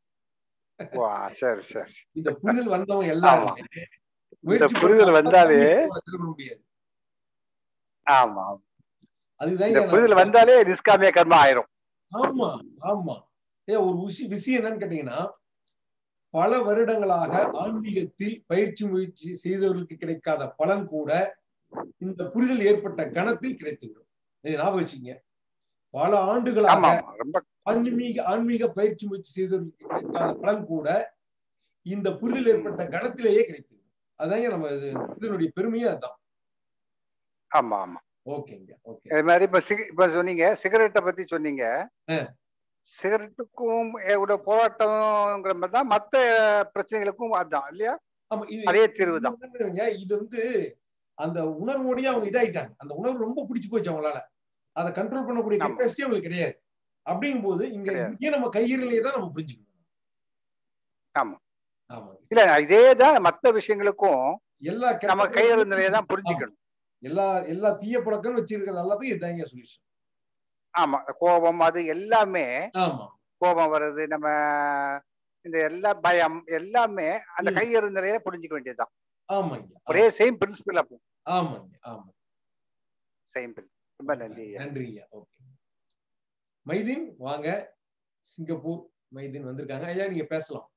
சரி சரி இந்த புரிதல் வந்தவங்க எல்லாருமே இந்த புரிதல் வந்தாலே செயல்பட முடியாது ஆமா அதுதான் இந்த புரிதல் வந்தாலே நிஷ்காமிய கர்மா ஆயிரும் ஆமா ஆமா ஏ ஒரு விஷயம் விஷயம் என்னன்னு கேட்டீங்கன்னா பல வருடங்களாக ஆன்மீகத்தில் பயிற்சி முயற்சி செய்தவர்களுக்கு கிடைக்காத பலன் கூட இந்த புரிதல் ஏற்பட்ட கணத்தில் கிடைத்துவிடும் இதை ஞாபகம் வச்சுங்க பல ஆண்டுகளாக ஆன்மீக ஆன்மீக பயிற்சி முயற்சி செய்தவர்களுக்கு கிடைக்காத பலன் கூட இந்த புரிதல் ஏற்பட்ட கணத்திலேயே கிடைத்துவிடும் அதாங்க நம்ம இதனுடைய பெருமையே அதுதான் ஆமா ஆமா ஓகேங்க ஓகே அது மாதிரி இப்ப சிக இப்ப சொன்னீங்க சிகரெட்டை பத்தி சொன்னீங்க சிகரெட்டுக்கும் ஒரு போராட்டம்ங்கிற மாதிரி தான் மத்த பிரச்சனைகளுக்கும் அதுதான் இல்லையா ஆமா இது அதே தீர்வு தான் இது என்னங்க, இது வந்து அந்த உணர்வோடய அவங்க இதாயிட்டாங்க அந்த உணர்வு ரொம்ப பிடிச்சு போச்சு அவங்களால அதை கண்ட்ரோல் பண்ணக்கூடிய கெப்பாசிட்டி அவங்களுக்கு கிடையாது அப்படிங்கும்போது இங்க இங்கே நம்ம கையிலேயே தான் நம்ம புரிஞ்சுக்கணும் ஆமா ஆமா இல்ல இதே தான் மத்த விஷயங்களுக்கும் எல்லா கெட்ட நம்ம கையில பழக்கங்களும் நிலையை தான் புரிஞ்சுக்கணும் எல்லா எல்லா தீய பழக்கம் வச்சிருக்கிறது எல்லாத்தையும் இதாங்க சொல்யூஷன் ஆமா கோபம் அது எல்லாமே ஆமா கோபம் வருது நம்ம இந்த எல்லா பயம் எல்லாமே அந்த கையறு நிலையை புரிஞ்சுக்க வேண்டியதுதான் ஆமாங்க ஒரே சேம் பிரின்சிபல் அப்போ ஆமாங்க ஆமா சேம் பிரின்சிபல் ரொம்ப நன்றி ஐயா. நன்றிங்க ஓகே மைதீன் வாங்க சிங்கப்பூர் மைதீன் வந்திருக்காங்க ஐயா நீங்க பேசலாம்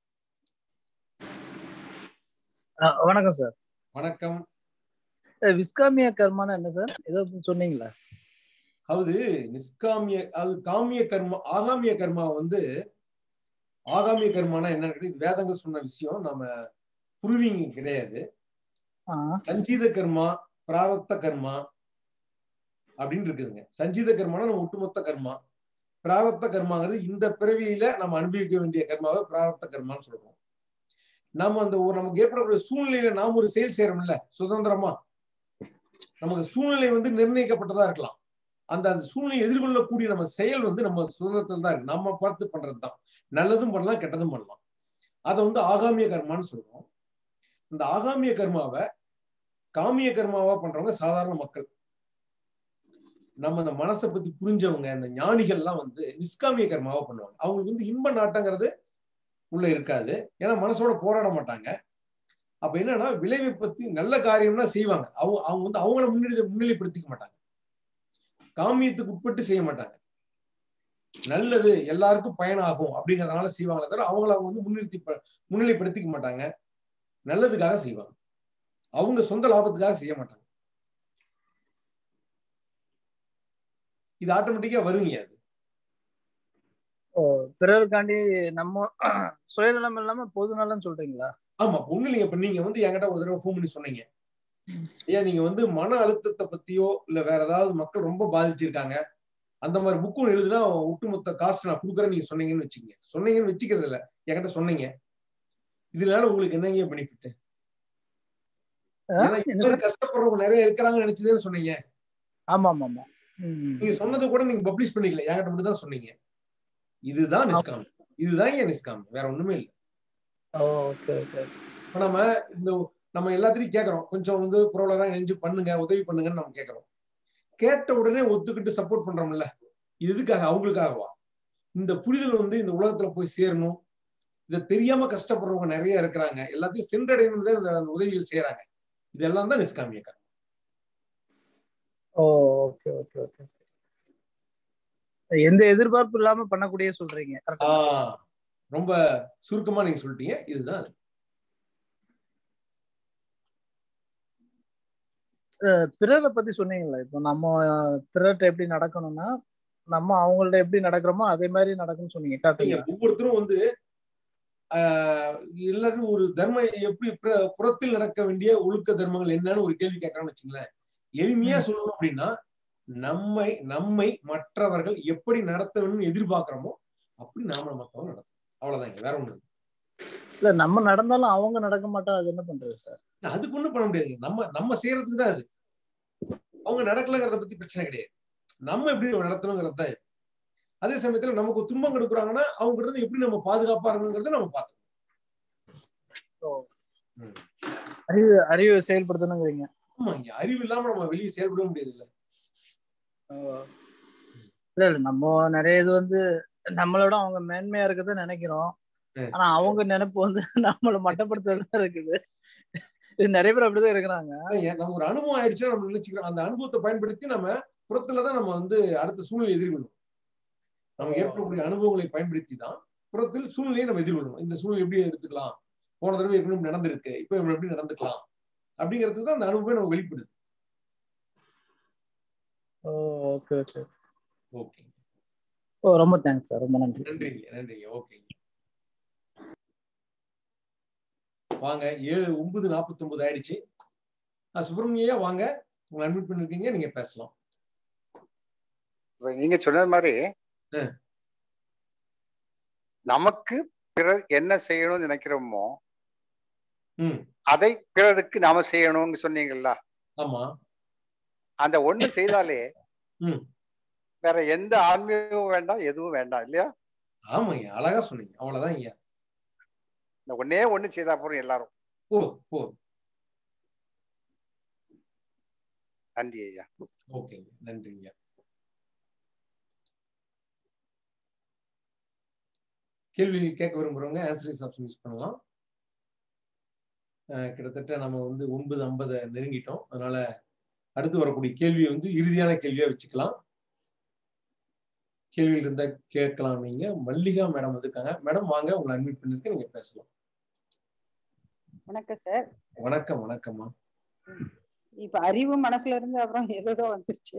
ஆ, வணக்கம் சார் வணக்கம் அஹ் விஸ்காமிய கர்மானா என்ன சார் ஏதோ சொன்னீங்களா அதாவது நிஷ்காமிய அது காமிய கர்மா ஆகாமிய கர்மா வந்து ஆகாமிய கர்மானா என்னன்னு கேட்டா, இது வேதங்கள் சொன்ன விஷயம் நம்ம புரிவிங்க கிடையாது ஆ, சஞ்சீத கர்மா பிராரத்த கர்மா அப்படின்னு இருக்குதுங்க சஞ்சீத கர்மானா நம்ம ஒட்டுமொத்த கர்மா பிராரத்த கர்மாங்கிறது இந்த பிறவியில நம்ம அனுபவிக்க வேண்டிய கர்மாவை பிராரத்த கர்மான்னு சொல்றோம் நம்ம அந்த ஒரு நமக்கு ஏற்படக்கூடிய சூழ்நிலையில நாம் ஒரு செயல் செய்யறோம்ல சுதந்திரமா நமக்கு சூழ்நிலை வந்து நிர்ணயிக்கப்பட்டதா இருக்கலாம் அந்த அந்த சூழ்நிலையை எதிர்கொள்ளக்கூடிய நம்ம செயல் வந்து நம்ம சுதந்திரத்தில் தான் இருக்கு நம்ம பார்த்து பண்றது தான் நல்லதும் பண்ணலாம் கெட்டதும் பண்ணலாம் அதை வந்து ஆகாமிய கர்மான்னு சொல்றோம் இந்த ஆகாமிய கர்மாவை காமிய கர்மாவா பண்றவங்க சாதாரண மக்கள் நம்ம அந்த மனசை பத்தி புரிஞ்சவங்க அந்த ஞானிகள்லாம் வந்து நிஷ்காமிய கர்மாவா பண்ணுவாங்க அவங்களுக்கு வந்து இன்ப நாட்டங்கிறது உள்ள இருக்காது ஏன்னா மனசோட போராட மாட்டாங்க அப்ப என்னன்னா விளைவை பத்தி நல்ல காரியம்னா செய்வாங்க அவங்க அவங்க வந்து அவங்கள முன்னிலை முன்னிலைப்படுத்திக்க மாட்டாங்க காமியத்துக்கு உட்பட்டு செய்ய மாட்டாங்க நல்லது எல்லாருக்கும் பயனாகும் அப்படிங்கறதுனால செய்வாங்களே தவிர அவங்கள அவங்க வந்து முன்னிறுத்தி ப- முன்னிலைப்படுத்திக்க மாட்டாங்க நல்லதுக்காக செய்வாங்க அவங்க சொந்த லாபத்துக்காக செய்ய மாட்டாங்க இது ஆட்டோமேட்டிக்கா வருங்க அது ஓ பிறருக்காண்டி நம்ம சுயநலம் இல்லாம பொதுநலம் சொல்றீங்களா ஆமா ஒண்ணு இல்லைங்க இப்ப நீங்க வந்து என்கிட்ட ஒரு தடவை ஃபோன் பண்ணி சொன்னீங்க ஏன் நீங்க வந்து மன அழுத்தத்தை பத்தியோ இல்ல வேற ஏதாவது மக்கள் ரொம்ப பாதிச்சிருக்காங்க அந்த மாதிரி புக்கும் எழுதுனா ஒட்டுமொத்த காஸ்ட் நான் கொடுக்குறேன் நீங்க சொன்னீங்கன்னு வச்சுக்கங்க சொன்னீங்கன்னு வச்சுக்கிறது இல்ல என்கிட்ட சொன்னீங்க இதனால உங்களுக்கு என்னங்க பெனிஃபிட் ஏன்னா இந்த மாதிரி கஷ்டப்படுறவங்க நிறைய இருக்கிறாங்கன்னு நினைச்சுதான் சொன்னீங்க ஆமா ஆமா ஆமா ம். நீங்க சொன்னதை கூட நீங்க பப்ளிஷ் பண்ணிக்கல என்கிட்ட மட்டும் தான் சொன்னீங்க இதுதான் நிஸ்காம் இதுதான் ஏன் நிஸ்காம் வேற ஒண்ணுமே இல்லை ஓ ஓகே ஓகே இப்ப நம்ம இந்த நம்ம எல்லாத்தையும் கேட்கறோம் கொஞ்சம் வந்து ப்ரோலரா இணைஞ்சு பண்ணுங்க உதவி பண்ணுங்கன்னு நம்ம கேட்கறோம் கேட்ட உடனே ஒத்துக்கிட்டு சப்போர்ட் பண்றோம்ல இது எதுக்காக அவங்களுக்காகவா இந்த புரிதல் வந்து இந்த உலகத்துல போய் சேரணும் இதை தெரியாம கஷ்டப்படுறவங்க நிறைய இருக்கிறாங்க எல்லாத்தையும் சென்றடையணும் தான் இந்த அந்த உதவிகள் செய்யறாங்க இதெல்லாம் தான் நிஷ்காமிய கர்மம் ஓ ஓகே ஓகே ஓகே எந்த எதிர்பார்ப்பு இல்லாம பண்ணக்கூடிய சொல்றீங்க கரெக்டா ஆஹ் ரொம்ப சுருக்கமா நீங்க சொல்லிட்டீங்க இதுதான் அது. அஹ் பிறரை பத்தி சொன்னீங்கல்ல இப்போ நம்ம பிறர்கிட்ட எப்படி நடக்கணும்னா நம்ம அவங்கள்ட்ட எப்படி நடக்கிறோமோ அதே மாதிரி நடக்கும்னு சொன்னீங்க நீங்க கரெக்டுங்களா ஒவ்வொருத்தரும் வந்து ஆஹ் எல்லாரும் ஒரு தர்ம எப்படி புற- புறத்தில் நடக்க வேண்டிய ஒழுக்க தர்மங்கள் என்னன்னு ஒரு கேள்வி கேட்கறான்னு வச்சுங்களேன் எளிமையா சொல்லணும் அப்படின்னா நம்மை நம்மை மற்றவர்கள் எப்படி நடத்த வேணும்னு எதிர்பார்க்கிறோமோ அப்படி நாம மற்றவங்க நடத்தணும் அவ்வளவுதாங்க வேற ஒண்ணு இல்ல. இல்ல நம்ம நடந்தாலும் அவங்க நடக்க மாட்டா அது என்ன பண்றது சார் இல்ல, அதுக்கு ஒண்ணும் பண்ண முடியாது நம்ம நம்ம செய்யறதுக்கு தான் அது அவங்க நடக்கலங்கிறத பத்தி பிரச்சனை கிடையாது நம்ம எப்படி நடத்தணுங்கிறது தான் இது. அதே சமயத்துல நமக்கு துன்பம் கொடுக்குறாங்கன்னா அவங்க கிட்ட இருந்து எப்படி நம்ம பாதுகாப்பா இருக்கணுங்கிறத நம்ம பார்க்கணும் அறிவு அறிவு செயல்படுத்தணுங்கிறீங்க ஆமா இங்க அறிவு இல்லாம நம்ம வெளியே செயல்பட முடியாது இல்ல இல்ல இல்ல நம்ம நிறைய இது வந்து நம்மளோட அவங்க மேன்மையா இருக்கத நினைக்கிறோம் ஆனா அவங்க நினைப்பு வந்து நம்மள மட்டப்படுத்துறதா இருக்குது இது நிறைய பேர் அப்படிதான் இருக்கிறாங்க நம்ம ஒரு அனுபவம் ஆயிடுச்சுன்னா நம்ம நினைச்சுக்கிறோம் அந்த அனுபவத்தை பயன்படுத்தி நம்ம புறத்துலதான் நம்ம வந்து அடுத்த சூழ்நிலை எதிர்கொள்ளும் நம்ம ஏற்படக்கூடிய அனுபவங்களை பயன்படுத்தி தான் புறத்தில் சூழ்நிலையை நம்ம எதிர்கொள்ளணும் இந்த சூழ்நிலை எப்படி எடுத்துக்கலாம் போன தடவை ஏற்கனவே இப்படி நடந்திருக்கு இப்போ நம்ம எப்படி நடந்துக்கலாம் அப்படிங்கிறதுக்கு தான் அந்த அனுபவமே நம்ம வெளிப்படுது oh okay okay okay oh ரொம்ப தேங்க்ஸ் சார் ரொம்ப நன்றி நன்றிங்க நன்றிங்க ஓகேங்க வாங்க ஏழு ஒன்பது நாற்பத்தி ஒன்பது ஆயிடுச்சு சுப்பிரமணியா வாங்க உங்க அட்மிட் பண்ணிருக்கீங்க நீங்க பேசலாம் இப்ப நீங்க சொன்னது மாதிரி நமக்கு பிறர் என்ன செய்யணும்னு நினைக்கிறோமோ அதை பிறருக்கு நாம செய்யணும்னு சொன்னீங்கல்ல ஆமா அந்த ஒண்ணு செய்தாலே வேற எந்த ஆன்மீகமும் வேண்டாம் எதுவும் வேண்டாம் இல்லையா ஆமாங்க அழகா சொன்னீங்க அவ்வளவுதான் ஐயா இந்த ஒன்னே ஒண்ணு செய்தா போறோம் எல்லாரும் ஓ ஓ நன்றி ஐயா ஓகேங்க நன்றிங்க கேள்வி கேட்க விரும்புறவங்க ஆன்சரிஸ் ஆப்ஷன் யூஸ் பண்ணலாம் கிட்டத்தட்ட நம்ம வந்து ஒன்பது ஐம்பதை நெருங்கிட்டோம் அதனால அடுத்து வரக்கூடிய கேள்வியை வந்து இறுதியான கேள்வியா வச்சுக்கலாம் கேள்வியில் இருந்தா கேட்கலாம் நீங்க மல்லிகா மேடம் வந்திருக்காங்க மேடம் வாங்க உங்களை அட்மிட் பண்ணிருக்கேன் நீங்க பேசலாம் வணக்கம் சார் வணக்கம் வணக்கம்மா இப்ப அறிவு மனசுல இருந்து அப்புறம் ஏதோ வந்துருச்சு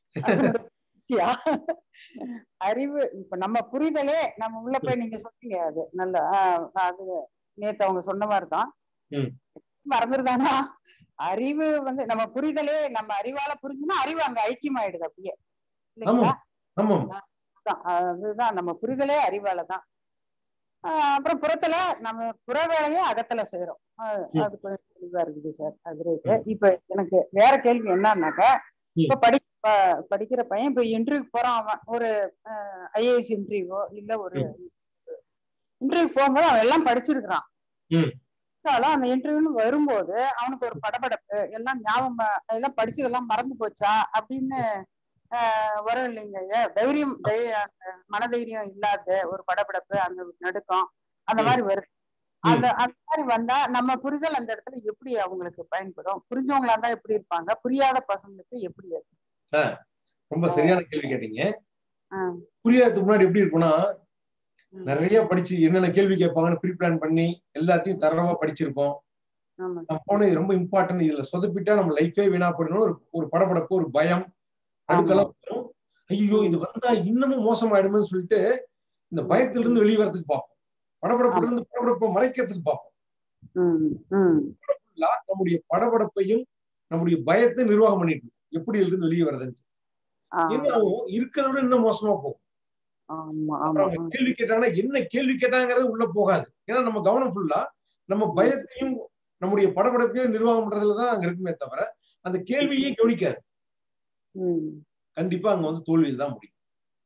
அறிவு இப்ப நம்ம புரிதலே நம்ம உள்ள போய் நீங்க சொன்னீங்க அது நல்ல அது நேத்து அவங்க சொன்ன மாதிரிதான் மறந்துருதானா அறிவு வந்து நம்ம புரிதலே நம்ம அறிவால புரிஞ்சுன்னா அறிவு அங்க ஐக்கியமாயிடுது அப்படியே இல்லைங்களா அதுதான் நம்ம புரிதலே அறிவாலதான் அப்புறம் புறத்துல நம்ம புற வேலையை அகத்துல செய்யறோம் அது கொஞ்சம் தெளிவா இருக்குது சார் அது இருக்கு இப்ப எனக்கு வேற கேள்வி என்னன்னாக்கா இப்ப படி படிக்கிற பையன் இப்ப இன்டர்வியூ போறான் அவன் ஒரு ஐஏஎஸ் இன்டர்வியூவோ இல்ல ஒரு இன்டர்வியூ போகும்போது அவன் எல்லாம் படிச்சிருக்கிறான் அந்த இன்டர்வியூன்னு வரும்போது அவனுக்கு ஒரு படபடப்பு எல்லாம் ஞாபகம் எல்லாம் படிச்சதெல்லாம் மறந்து போச்சா அப்படின்னு வரும் இல்லைங்க தைரியம் மனதைரியம் இல்லாத ஒரு படபடப்பு அந்த நடுக்கம் அந்த மாதிரி வருது அந்த அந்த மாதிரி வந்தா நம்ம புரிதல் அந்த இடத்துல எப்படி அவங்களுக்கு பயன்படும் புரிஞ்சவங்களா இருந்தா எப்படி இருப்பாங்க புரியாத பசங்களுக்கு எப்படி ரொம்ப சரியான கேள்வி கேட்டீங்க புரியாததுக்கு முன்னாடி எப்படி இருக்கும்னா நிறைய படிச்சு என்னென்ன கேள்வி கேட்பாங்கன்னு ப்ரீ பிளான் பண்ணி எல்லாத்தையும் தரவா படிச்சிருப்போம் நம்ம போனது ரொம்ப இம்பார்ட்டன்ட் இதுல சொதப்பிட்டா நம்ம லைஃபே வீணா போயிடணும் ஒரு ஒரு படபடப்பு ஒரு பயம் நடுக்கெல்லாம் வரும் ஐயோ இது வந்தா இன்னமும் மோசமாயிடுமே சொல்லிட்டு இந்த பயத்துல இருந்து வெளியே வரதுக்கு பார்ப்போம் படபடப்புல இருந்து படபடப்பை மறைக்கிறதுக்கு பார்ப்போம் நம்முடைய படபடப்பையும் நம்முடைய பயத்தை நிர்வாகம் பண்ணிட்டு எப்படி இருந்து வெளியே வர்றதுன்னு என்ன இருக்கிறத விட இன்னும் மோசமா போகும் கேள்வி கேட்டாங்கன்னா என்ன கேள்வி கேட்டாங்கிறது உள்ள போகாது ஏன்னா நம்ம கவனம் ஃபுல்லா நம்ம பயத்தையும் நம்முடைய படபடப்பையும் நிர்வாகம் பண்றதுலதான் அங்க இருக்குமே தவிர அந்த கேள்வியே கவனிக்காது கண்டிப்பா அங்க வந்து தோல்வியில் தான் முடியும்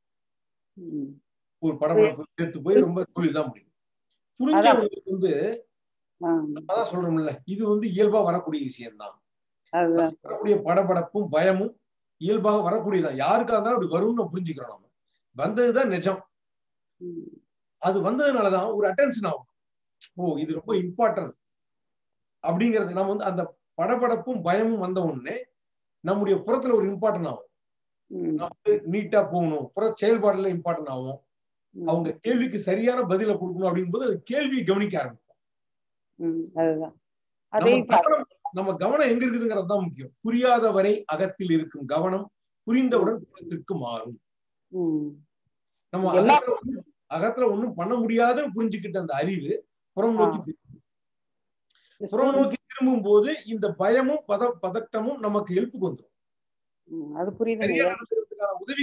ஒரு படபடப்பு சேர்த்து போய் ரொம்ப தோல்வியில் தான் முடியும் புரிஞ்சவங்களுக்கு வந்து அதான் சொல்றோம்ல இது வந்து இயல்பா வரக்கூடிய விஷயம்தான் வரக்கூடிய படபடப்பும் பயமும் இயல்பாக வரக்கூடியதான் யாருக்கா இருந்தாலும் அப்படி வரும்னு புரிஞ்சுக்கிறோம் நம்ம வந்ததுதான் நிஜம் அது வந்ததுனாலதான் ஒரு அட்டென்ஷன் ஆகும் ஓ இது ரொம்ப இம்பார்ட்டன்ட் அப்படிங்கிறது நம்ம வந்து அந்த படபடப்பும் பயமும் வந்த உடனே நம்முடைய புறத்துல ஒரு இம்பார்ட்டன் ஆகும் நம்ம வந்து நீட்டா போகணும் புற செயல்பாடுல இம்பார்ட்டன் ஆகும் அவங்க கேள்விக்கு சரியான பதில கொடுக்கணும் அப்படிங்கும்போது அது கேள்வியை கவனிக்க ஆரம்பிக்கும் நம்ம கவனம் எங்க இருக்குதுங்கிறது தான் முக்கியம் புரியாத வரை அகத்தில் இருக்கும் கவனம் புரிந்தவுடன் புறத்திற்கு மாறும் நம்ம அகத்துல வந்து அகத்துல ஒண்ணும் பண்ண முடியாதுன்னு புரிஞ்சுக்கிட்ட அந்த அறிவு புறம் நோக்கி திரும்பும் புறம் நோக்கி திரும்பும் போது இந்த பயமும் பத பதட்டமும் நமக்கு ஹெல்ப்புக்கு வந்துடும் அது புரியுது உதவி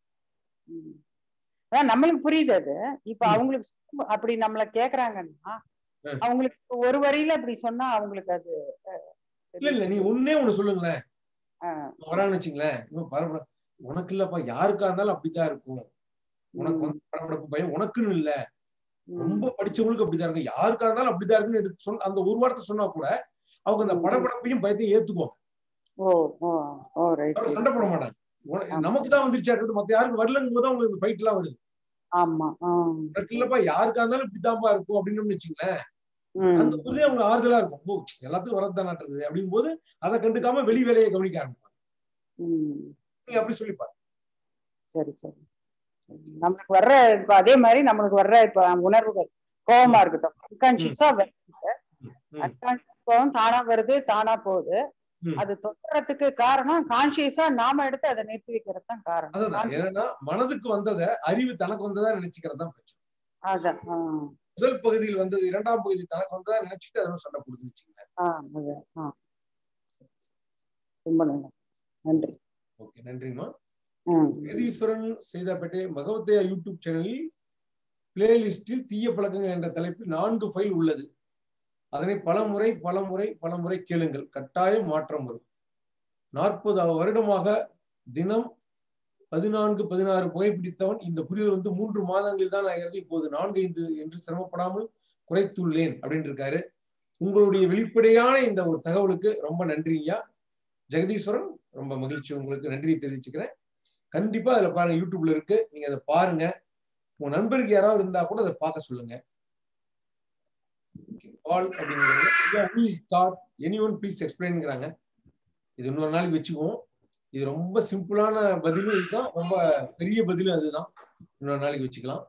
நம்மளுக்கு புரியுது அது இப்ப அவங்களுக்கு அப்படி நம்மள கேக்குறாங்கன்னா அவங்களுக்கு ஒரு வரியில அப்படி சொன்னா அவங்களுக்கு அது இல்ல இல்ல நீ ஒன்னே ஒண்ணு சொல்லுங்களேன் வரான்னு வச்சுங்களேன் பரபர உனக்கு இல்லப்பா யாருக்கா இருந்தாலும் அப்படித்தான் இருக்கும் உனக்கு வந்து படபடப்பு பயம் உனக்குன்னு இல்ல ரொம்ப படிச்சவங்களுக்கு அப்படிதான் இருக்கு யாருக்கா இருந்தாலும் அப்படிதான் இருக்குன்னு எடுத்து சொன்ன அந்த ஒரு வார்த்தை சொன்னா கூட அவங்க அந்த படபடப்பையும் பயத்தையும் ஏத்துக்குவாங்க சண்டை போட மாட்டாங்க நமக்கு தான் வந்துருச்சாட்டு மத்த யாருக்கு வரலங்கும் போது அவங்களுக்கு இந்த ஃபைட் எல்லாம் வருது ஆமா உனக்கு இல்லப்பா யாருக்கா இருந்தாலும் இப்படித்தான்ப்பா இருக்கும் அப்படின்னு வச்சுங்களேன் அந்த உறுதி அவங்க ஆறுதலா இருக்கும் ஓ எல்லாத்துக்கும் வரதான் இருக்குது அப்படிங்கும் போது அதை கண்டுக்காம வெளி வேலையை கவனிக்க ஆரம்பிப்பாங்க நீங்க அப்படி சொல்லிப்பாரு சரி சரி நம்மளுக்கு வர்ற இப்ப அதே மாதிரி நம்மளுக்கு வர்ற இப்ப உணர்வுகள் கோபமா இருக்கட்டும் அன்கான்சியஸா வருது சார் அன்கான்சியஸ் கோபம் தானா வருது தானா போகுது அது தொடர்றதுக்கு காரணம் கான்சியஸா நாம எடுத்து அதை நிறுத்தி வைக்கிறது தான் காரணம் ஏன்னா மனதுக்கு வந்ததை அறிவு தனக்கு வந்ததா நினைச்சுக்கிறது தான் பிரச்சனை அதான் முதல் பகுதியில் வந்தது இரண்டாம் பகுதி தனக்கு வந்ததா நினைச்சிட்டு அதை சண்டை கொடுத்து வச்சுங்களேன் ரொம்ப நன்றி ஓகே நன்றிமா ஜெகதீஸ்வரன் செய்தாப்பேட்டை மகவத்தையா யூடியூப் சேனலில் பிளேலிஸ்டில் தீய பழக்கங்கள் என்ற தலைப்பில் நான்கு ஃபைல் உள்ளது அதனை பலமுறை பலமுறை பலமுறை கேளுங்கள் கட்டாயம் மாற்றம் வரும் நாற்பது வருடமாக தினம் பதினான்கு பதினாறு புகைப்பிடித்தவன் இந்த புரிதல் வந்து மூன்று மாதங்களில் தான் ஆகிறது இப்போது நான்கு ஐந்து என்று சிரமப்படாமல் குறைத்துள்ளேன் அப்படின்னு இருக்காரு உங்களுடைய வெளிப்படையான இந்த ஒரு தகவலுக்கு ரொம்ப நன்றிங்கய்யா ஜெகதீஸ்வரன் ரொம்ப மகிழ்ச்சி உங்களுக்கு நன்றி தெரிவிச்சுக்கிறேன் கண்டிப்பா அதுல பாருங்க யூடியூப்ல இருக்கு நீங்க அதை பாருங்க உங்க நண்பருக்கு யாராவது இருந்தா கூட அதை பார்க்க சொல்லுங்க கால் அப்படிங்கிறது எனி ஒன் ப்ளீஸ் எக்ஸ்பிளைன்ங்கிறாங்க இது இன்னொரு நாளைக்கு வச்சுக்குவோம் இது ரொம்ப சிம்பிளான பதிலும் இதுதான் ரொம்ப பெரிய பதிலும் அதுதான் இன்னொரு நாளைக்கு வச்சுக்கலாம்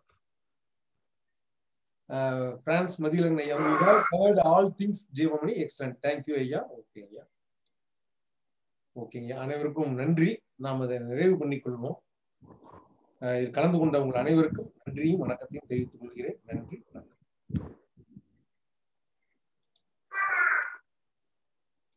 பிரான்ஸ் மதியலன் ஐயா covered all things Jeevamani excellent thank you ஐயா ஓகே ஐயா ஓகேங்க அனைவருக்கும் நன்றி நாம் அதை நிறைவு பண்ணிக்கொள்வோம் இதில் கலந்து கொண்ட உங்கள் அனைவருக்கும் நன்றியும் வணக்கத்தையும் தெரிவித்துக் கொள்கிறேன்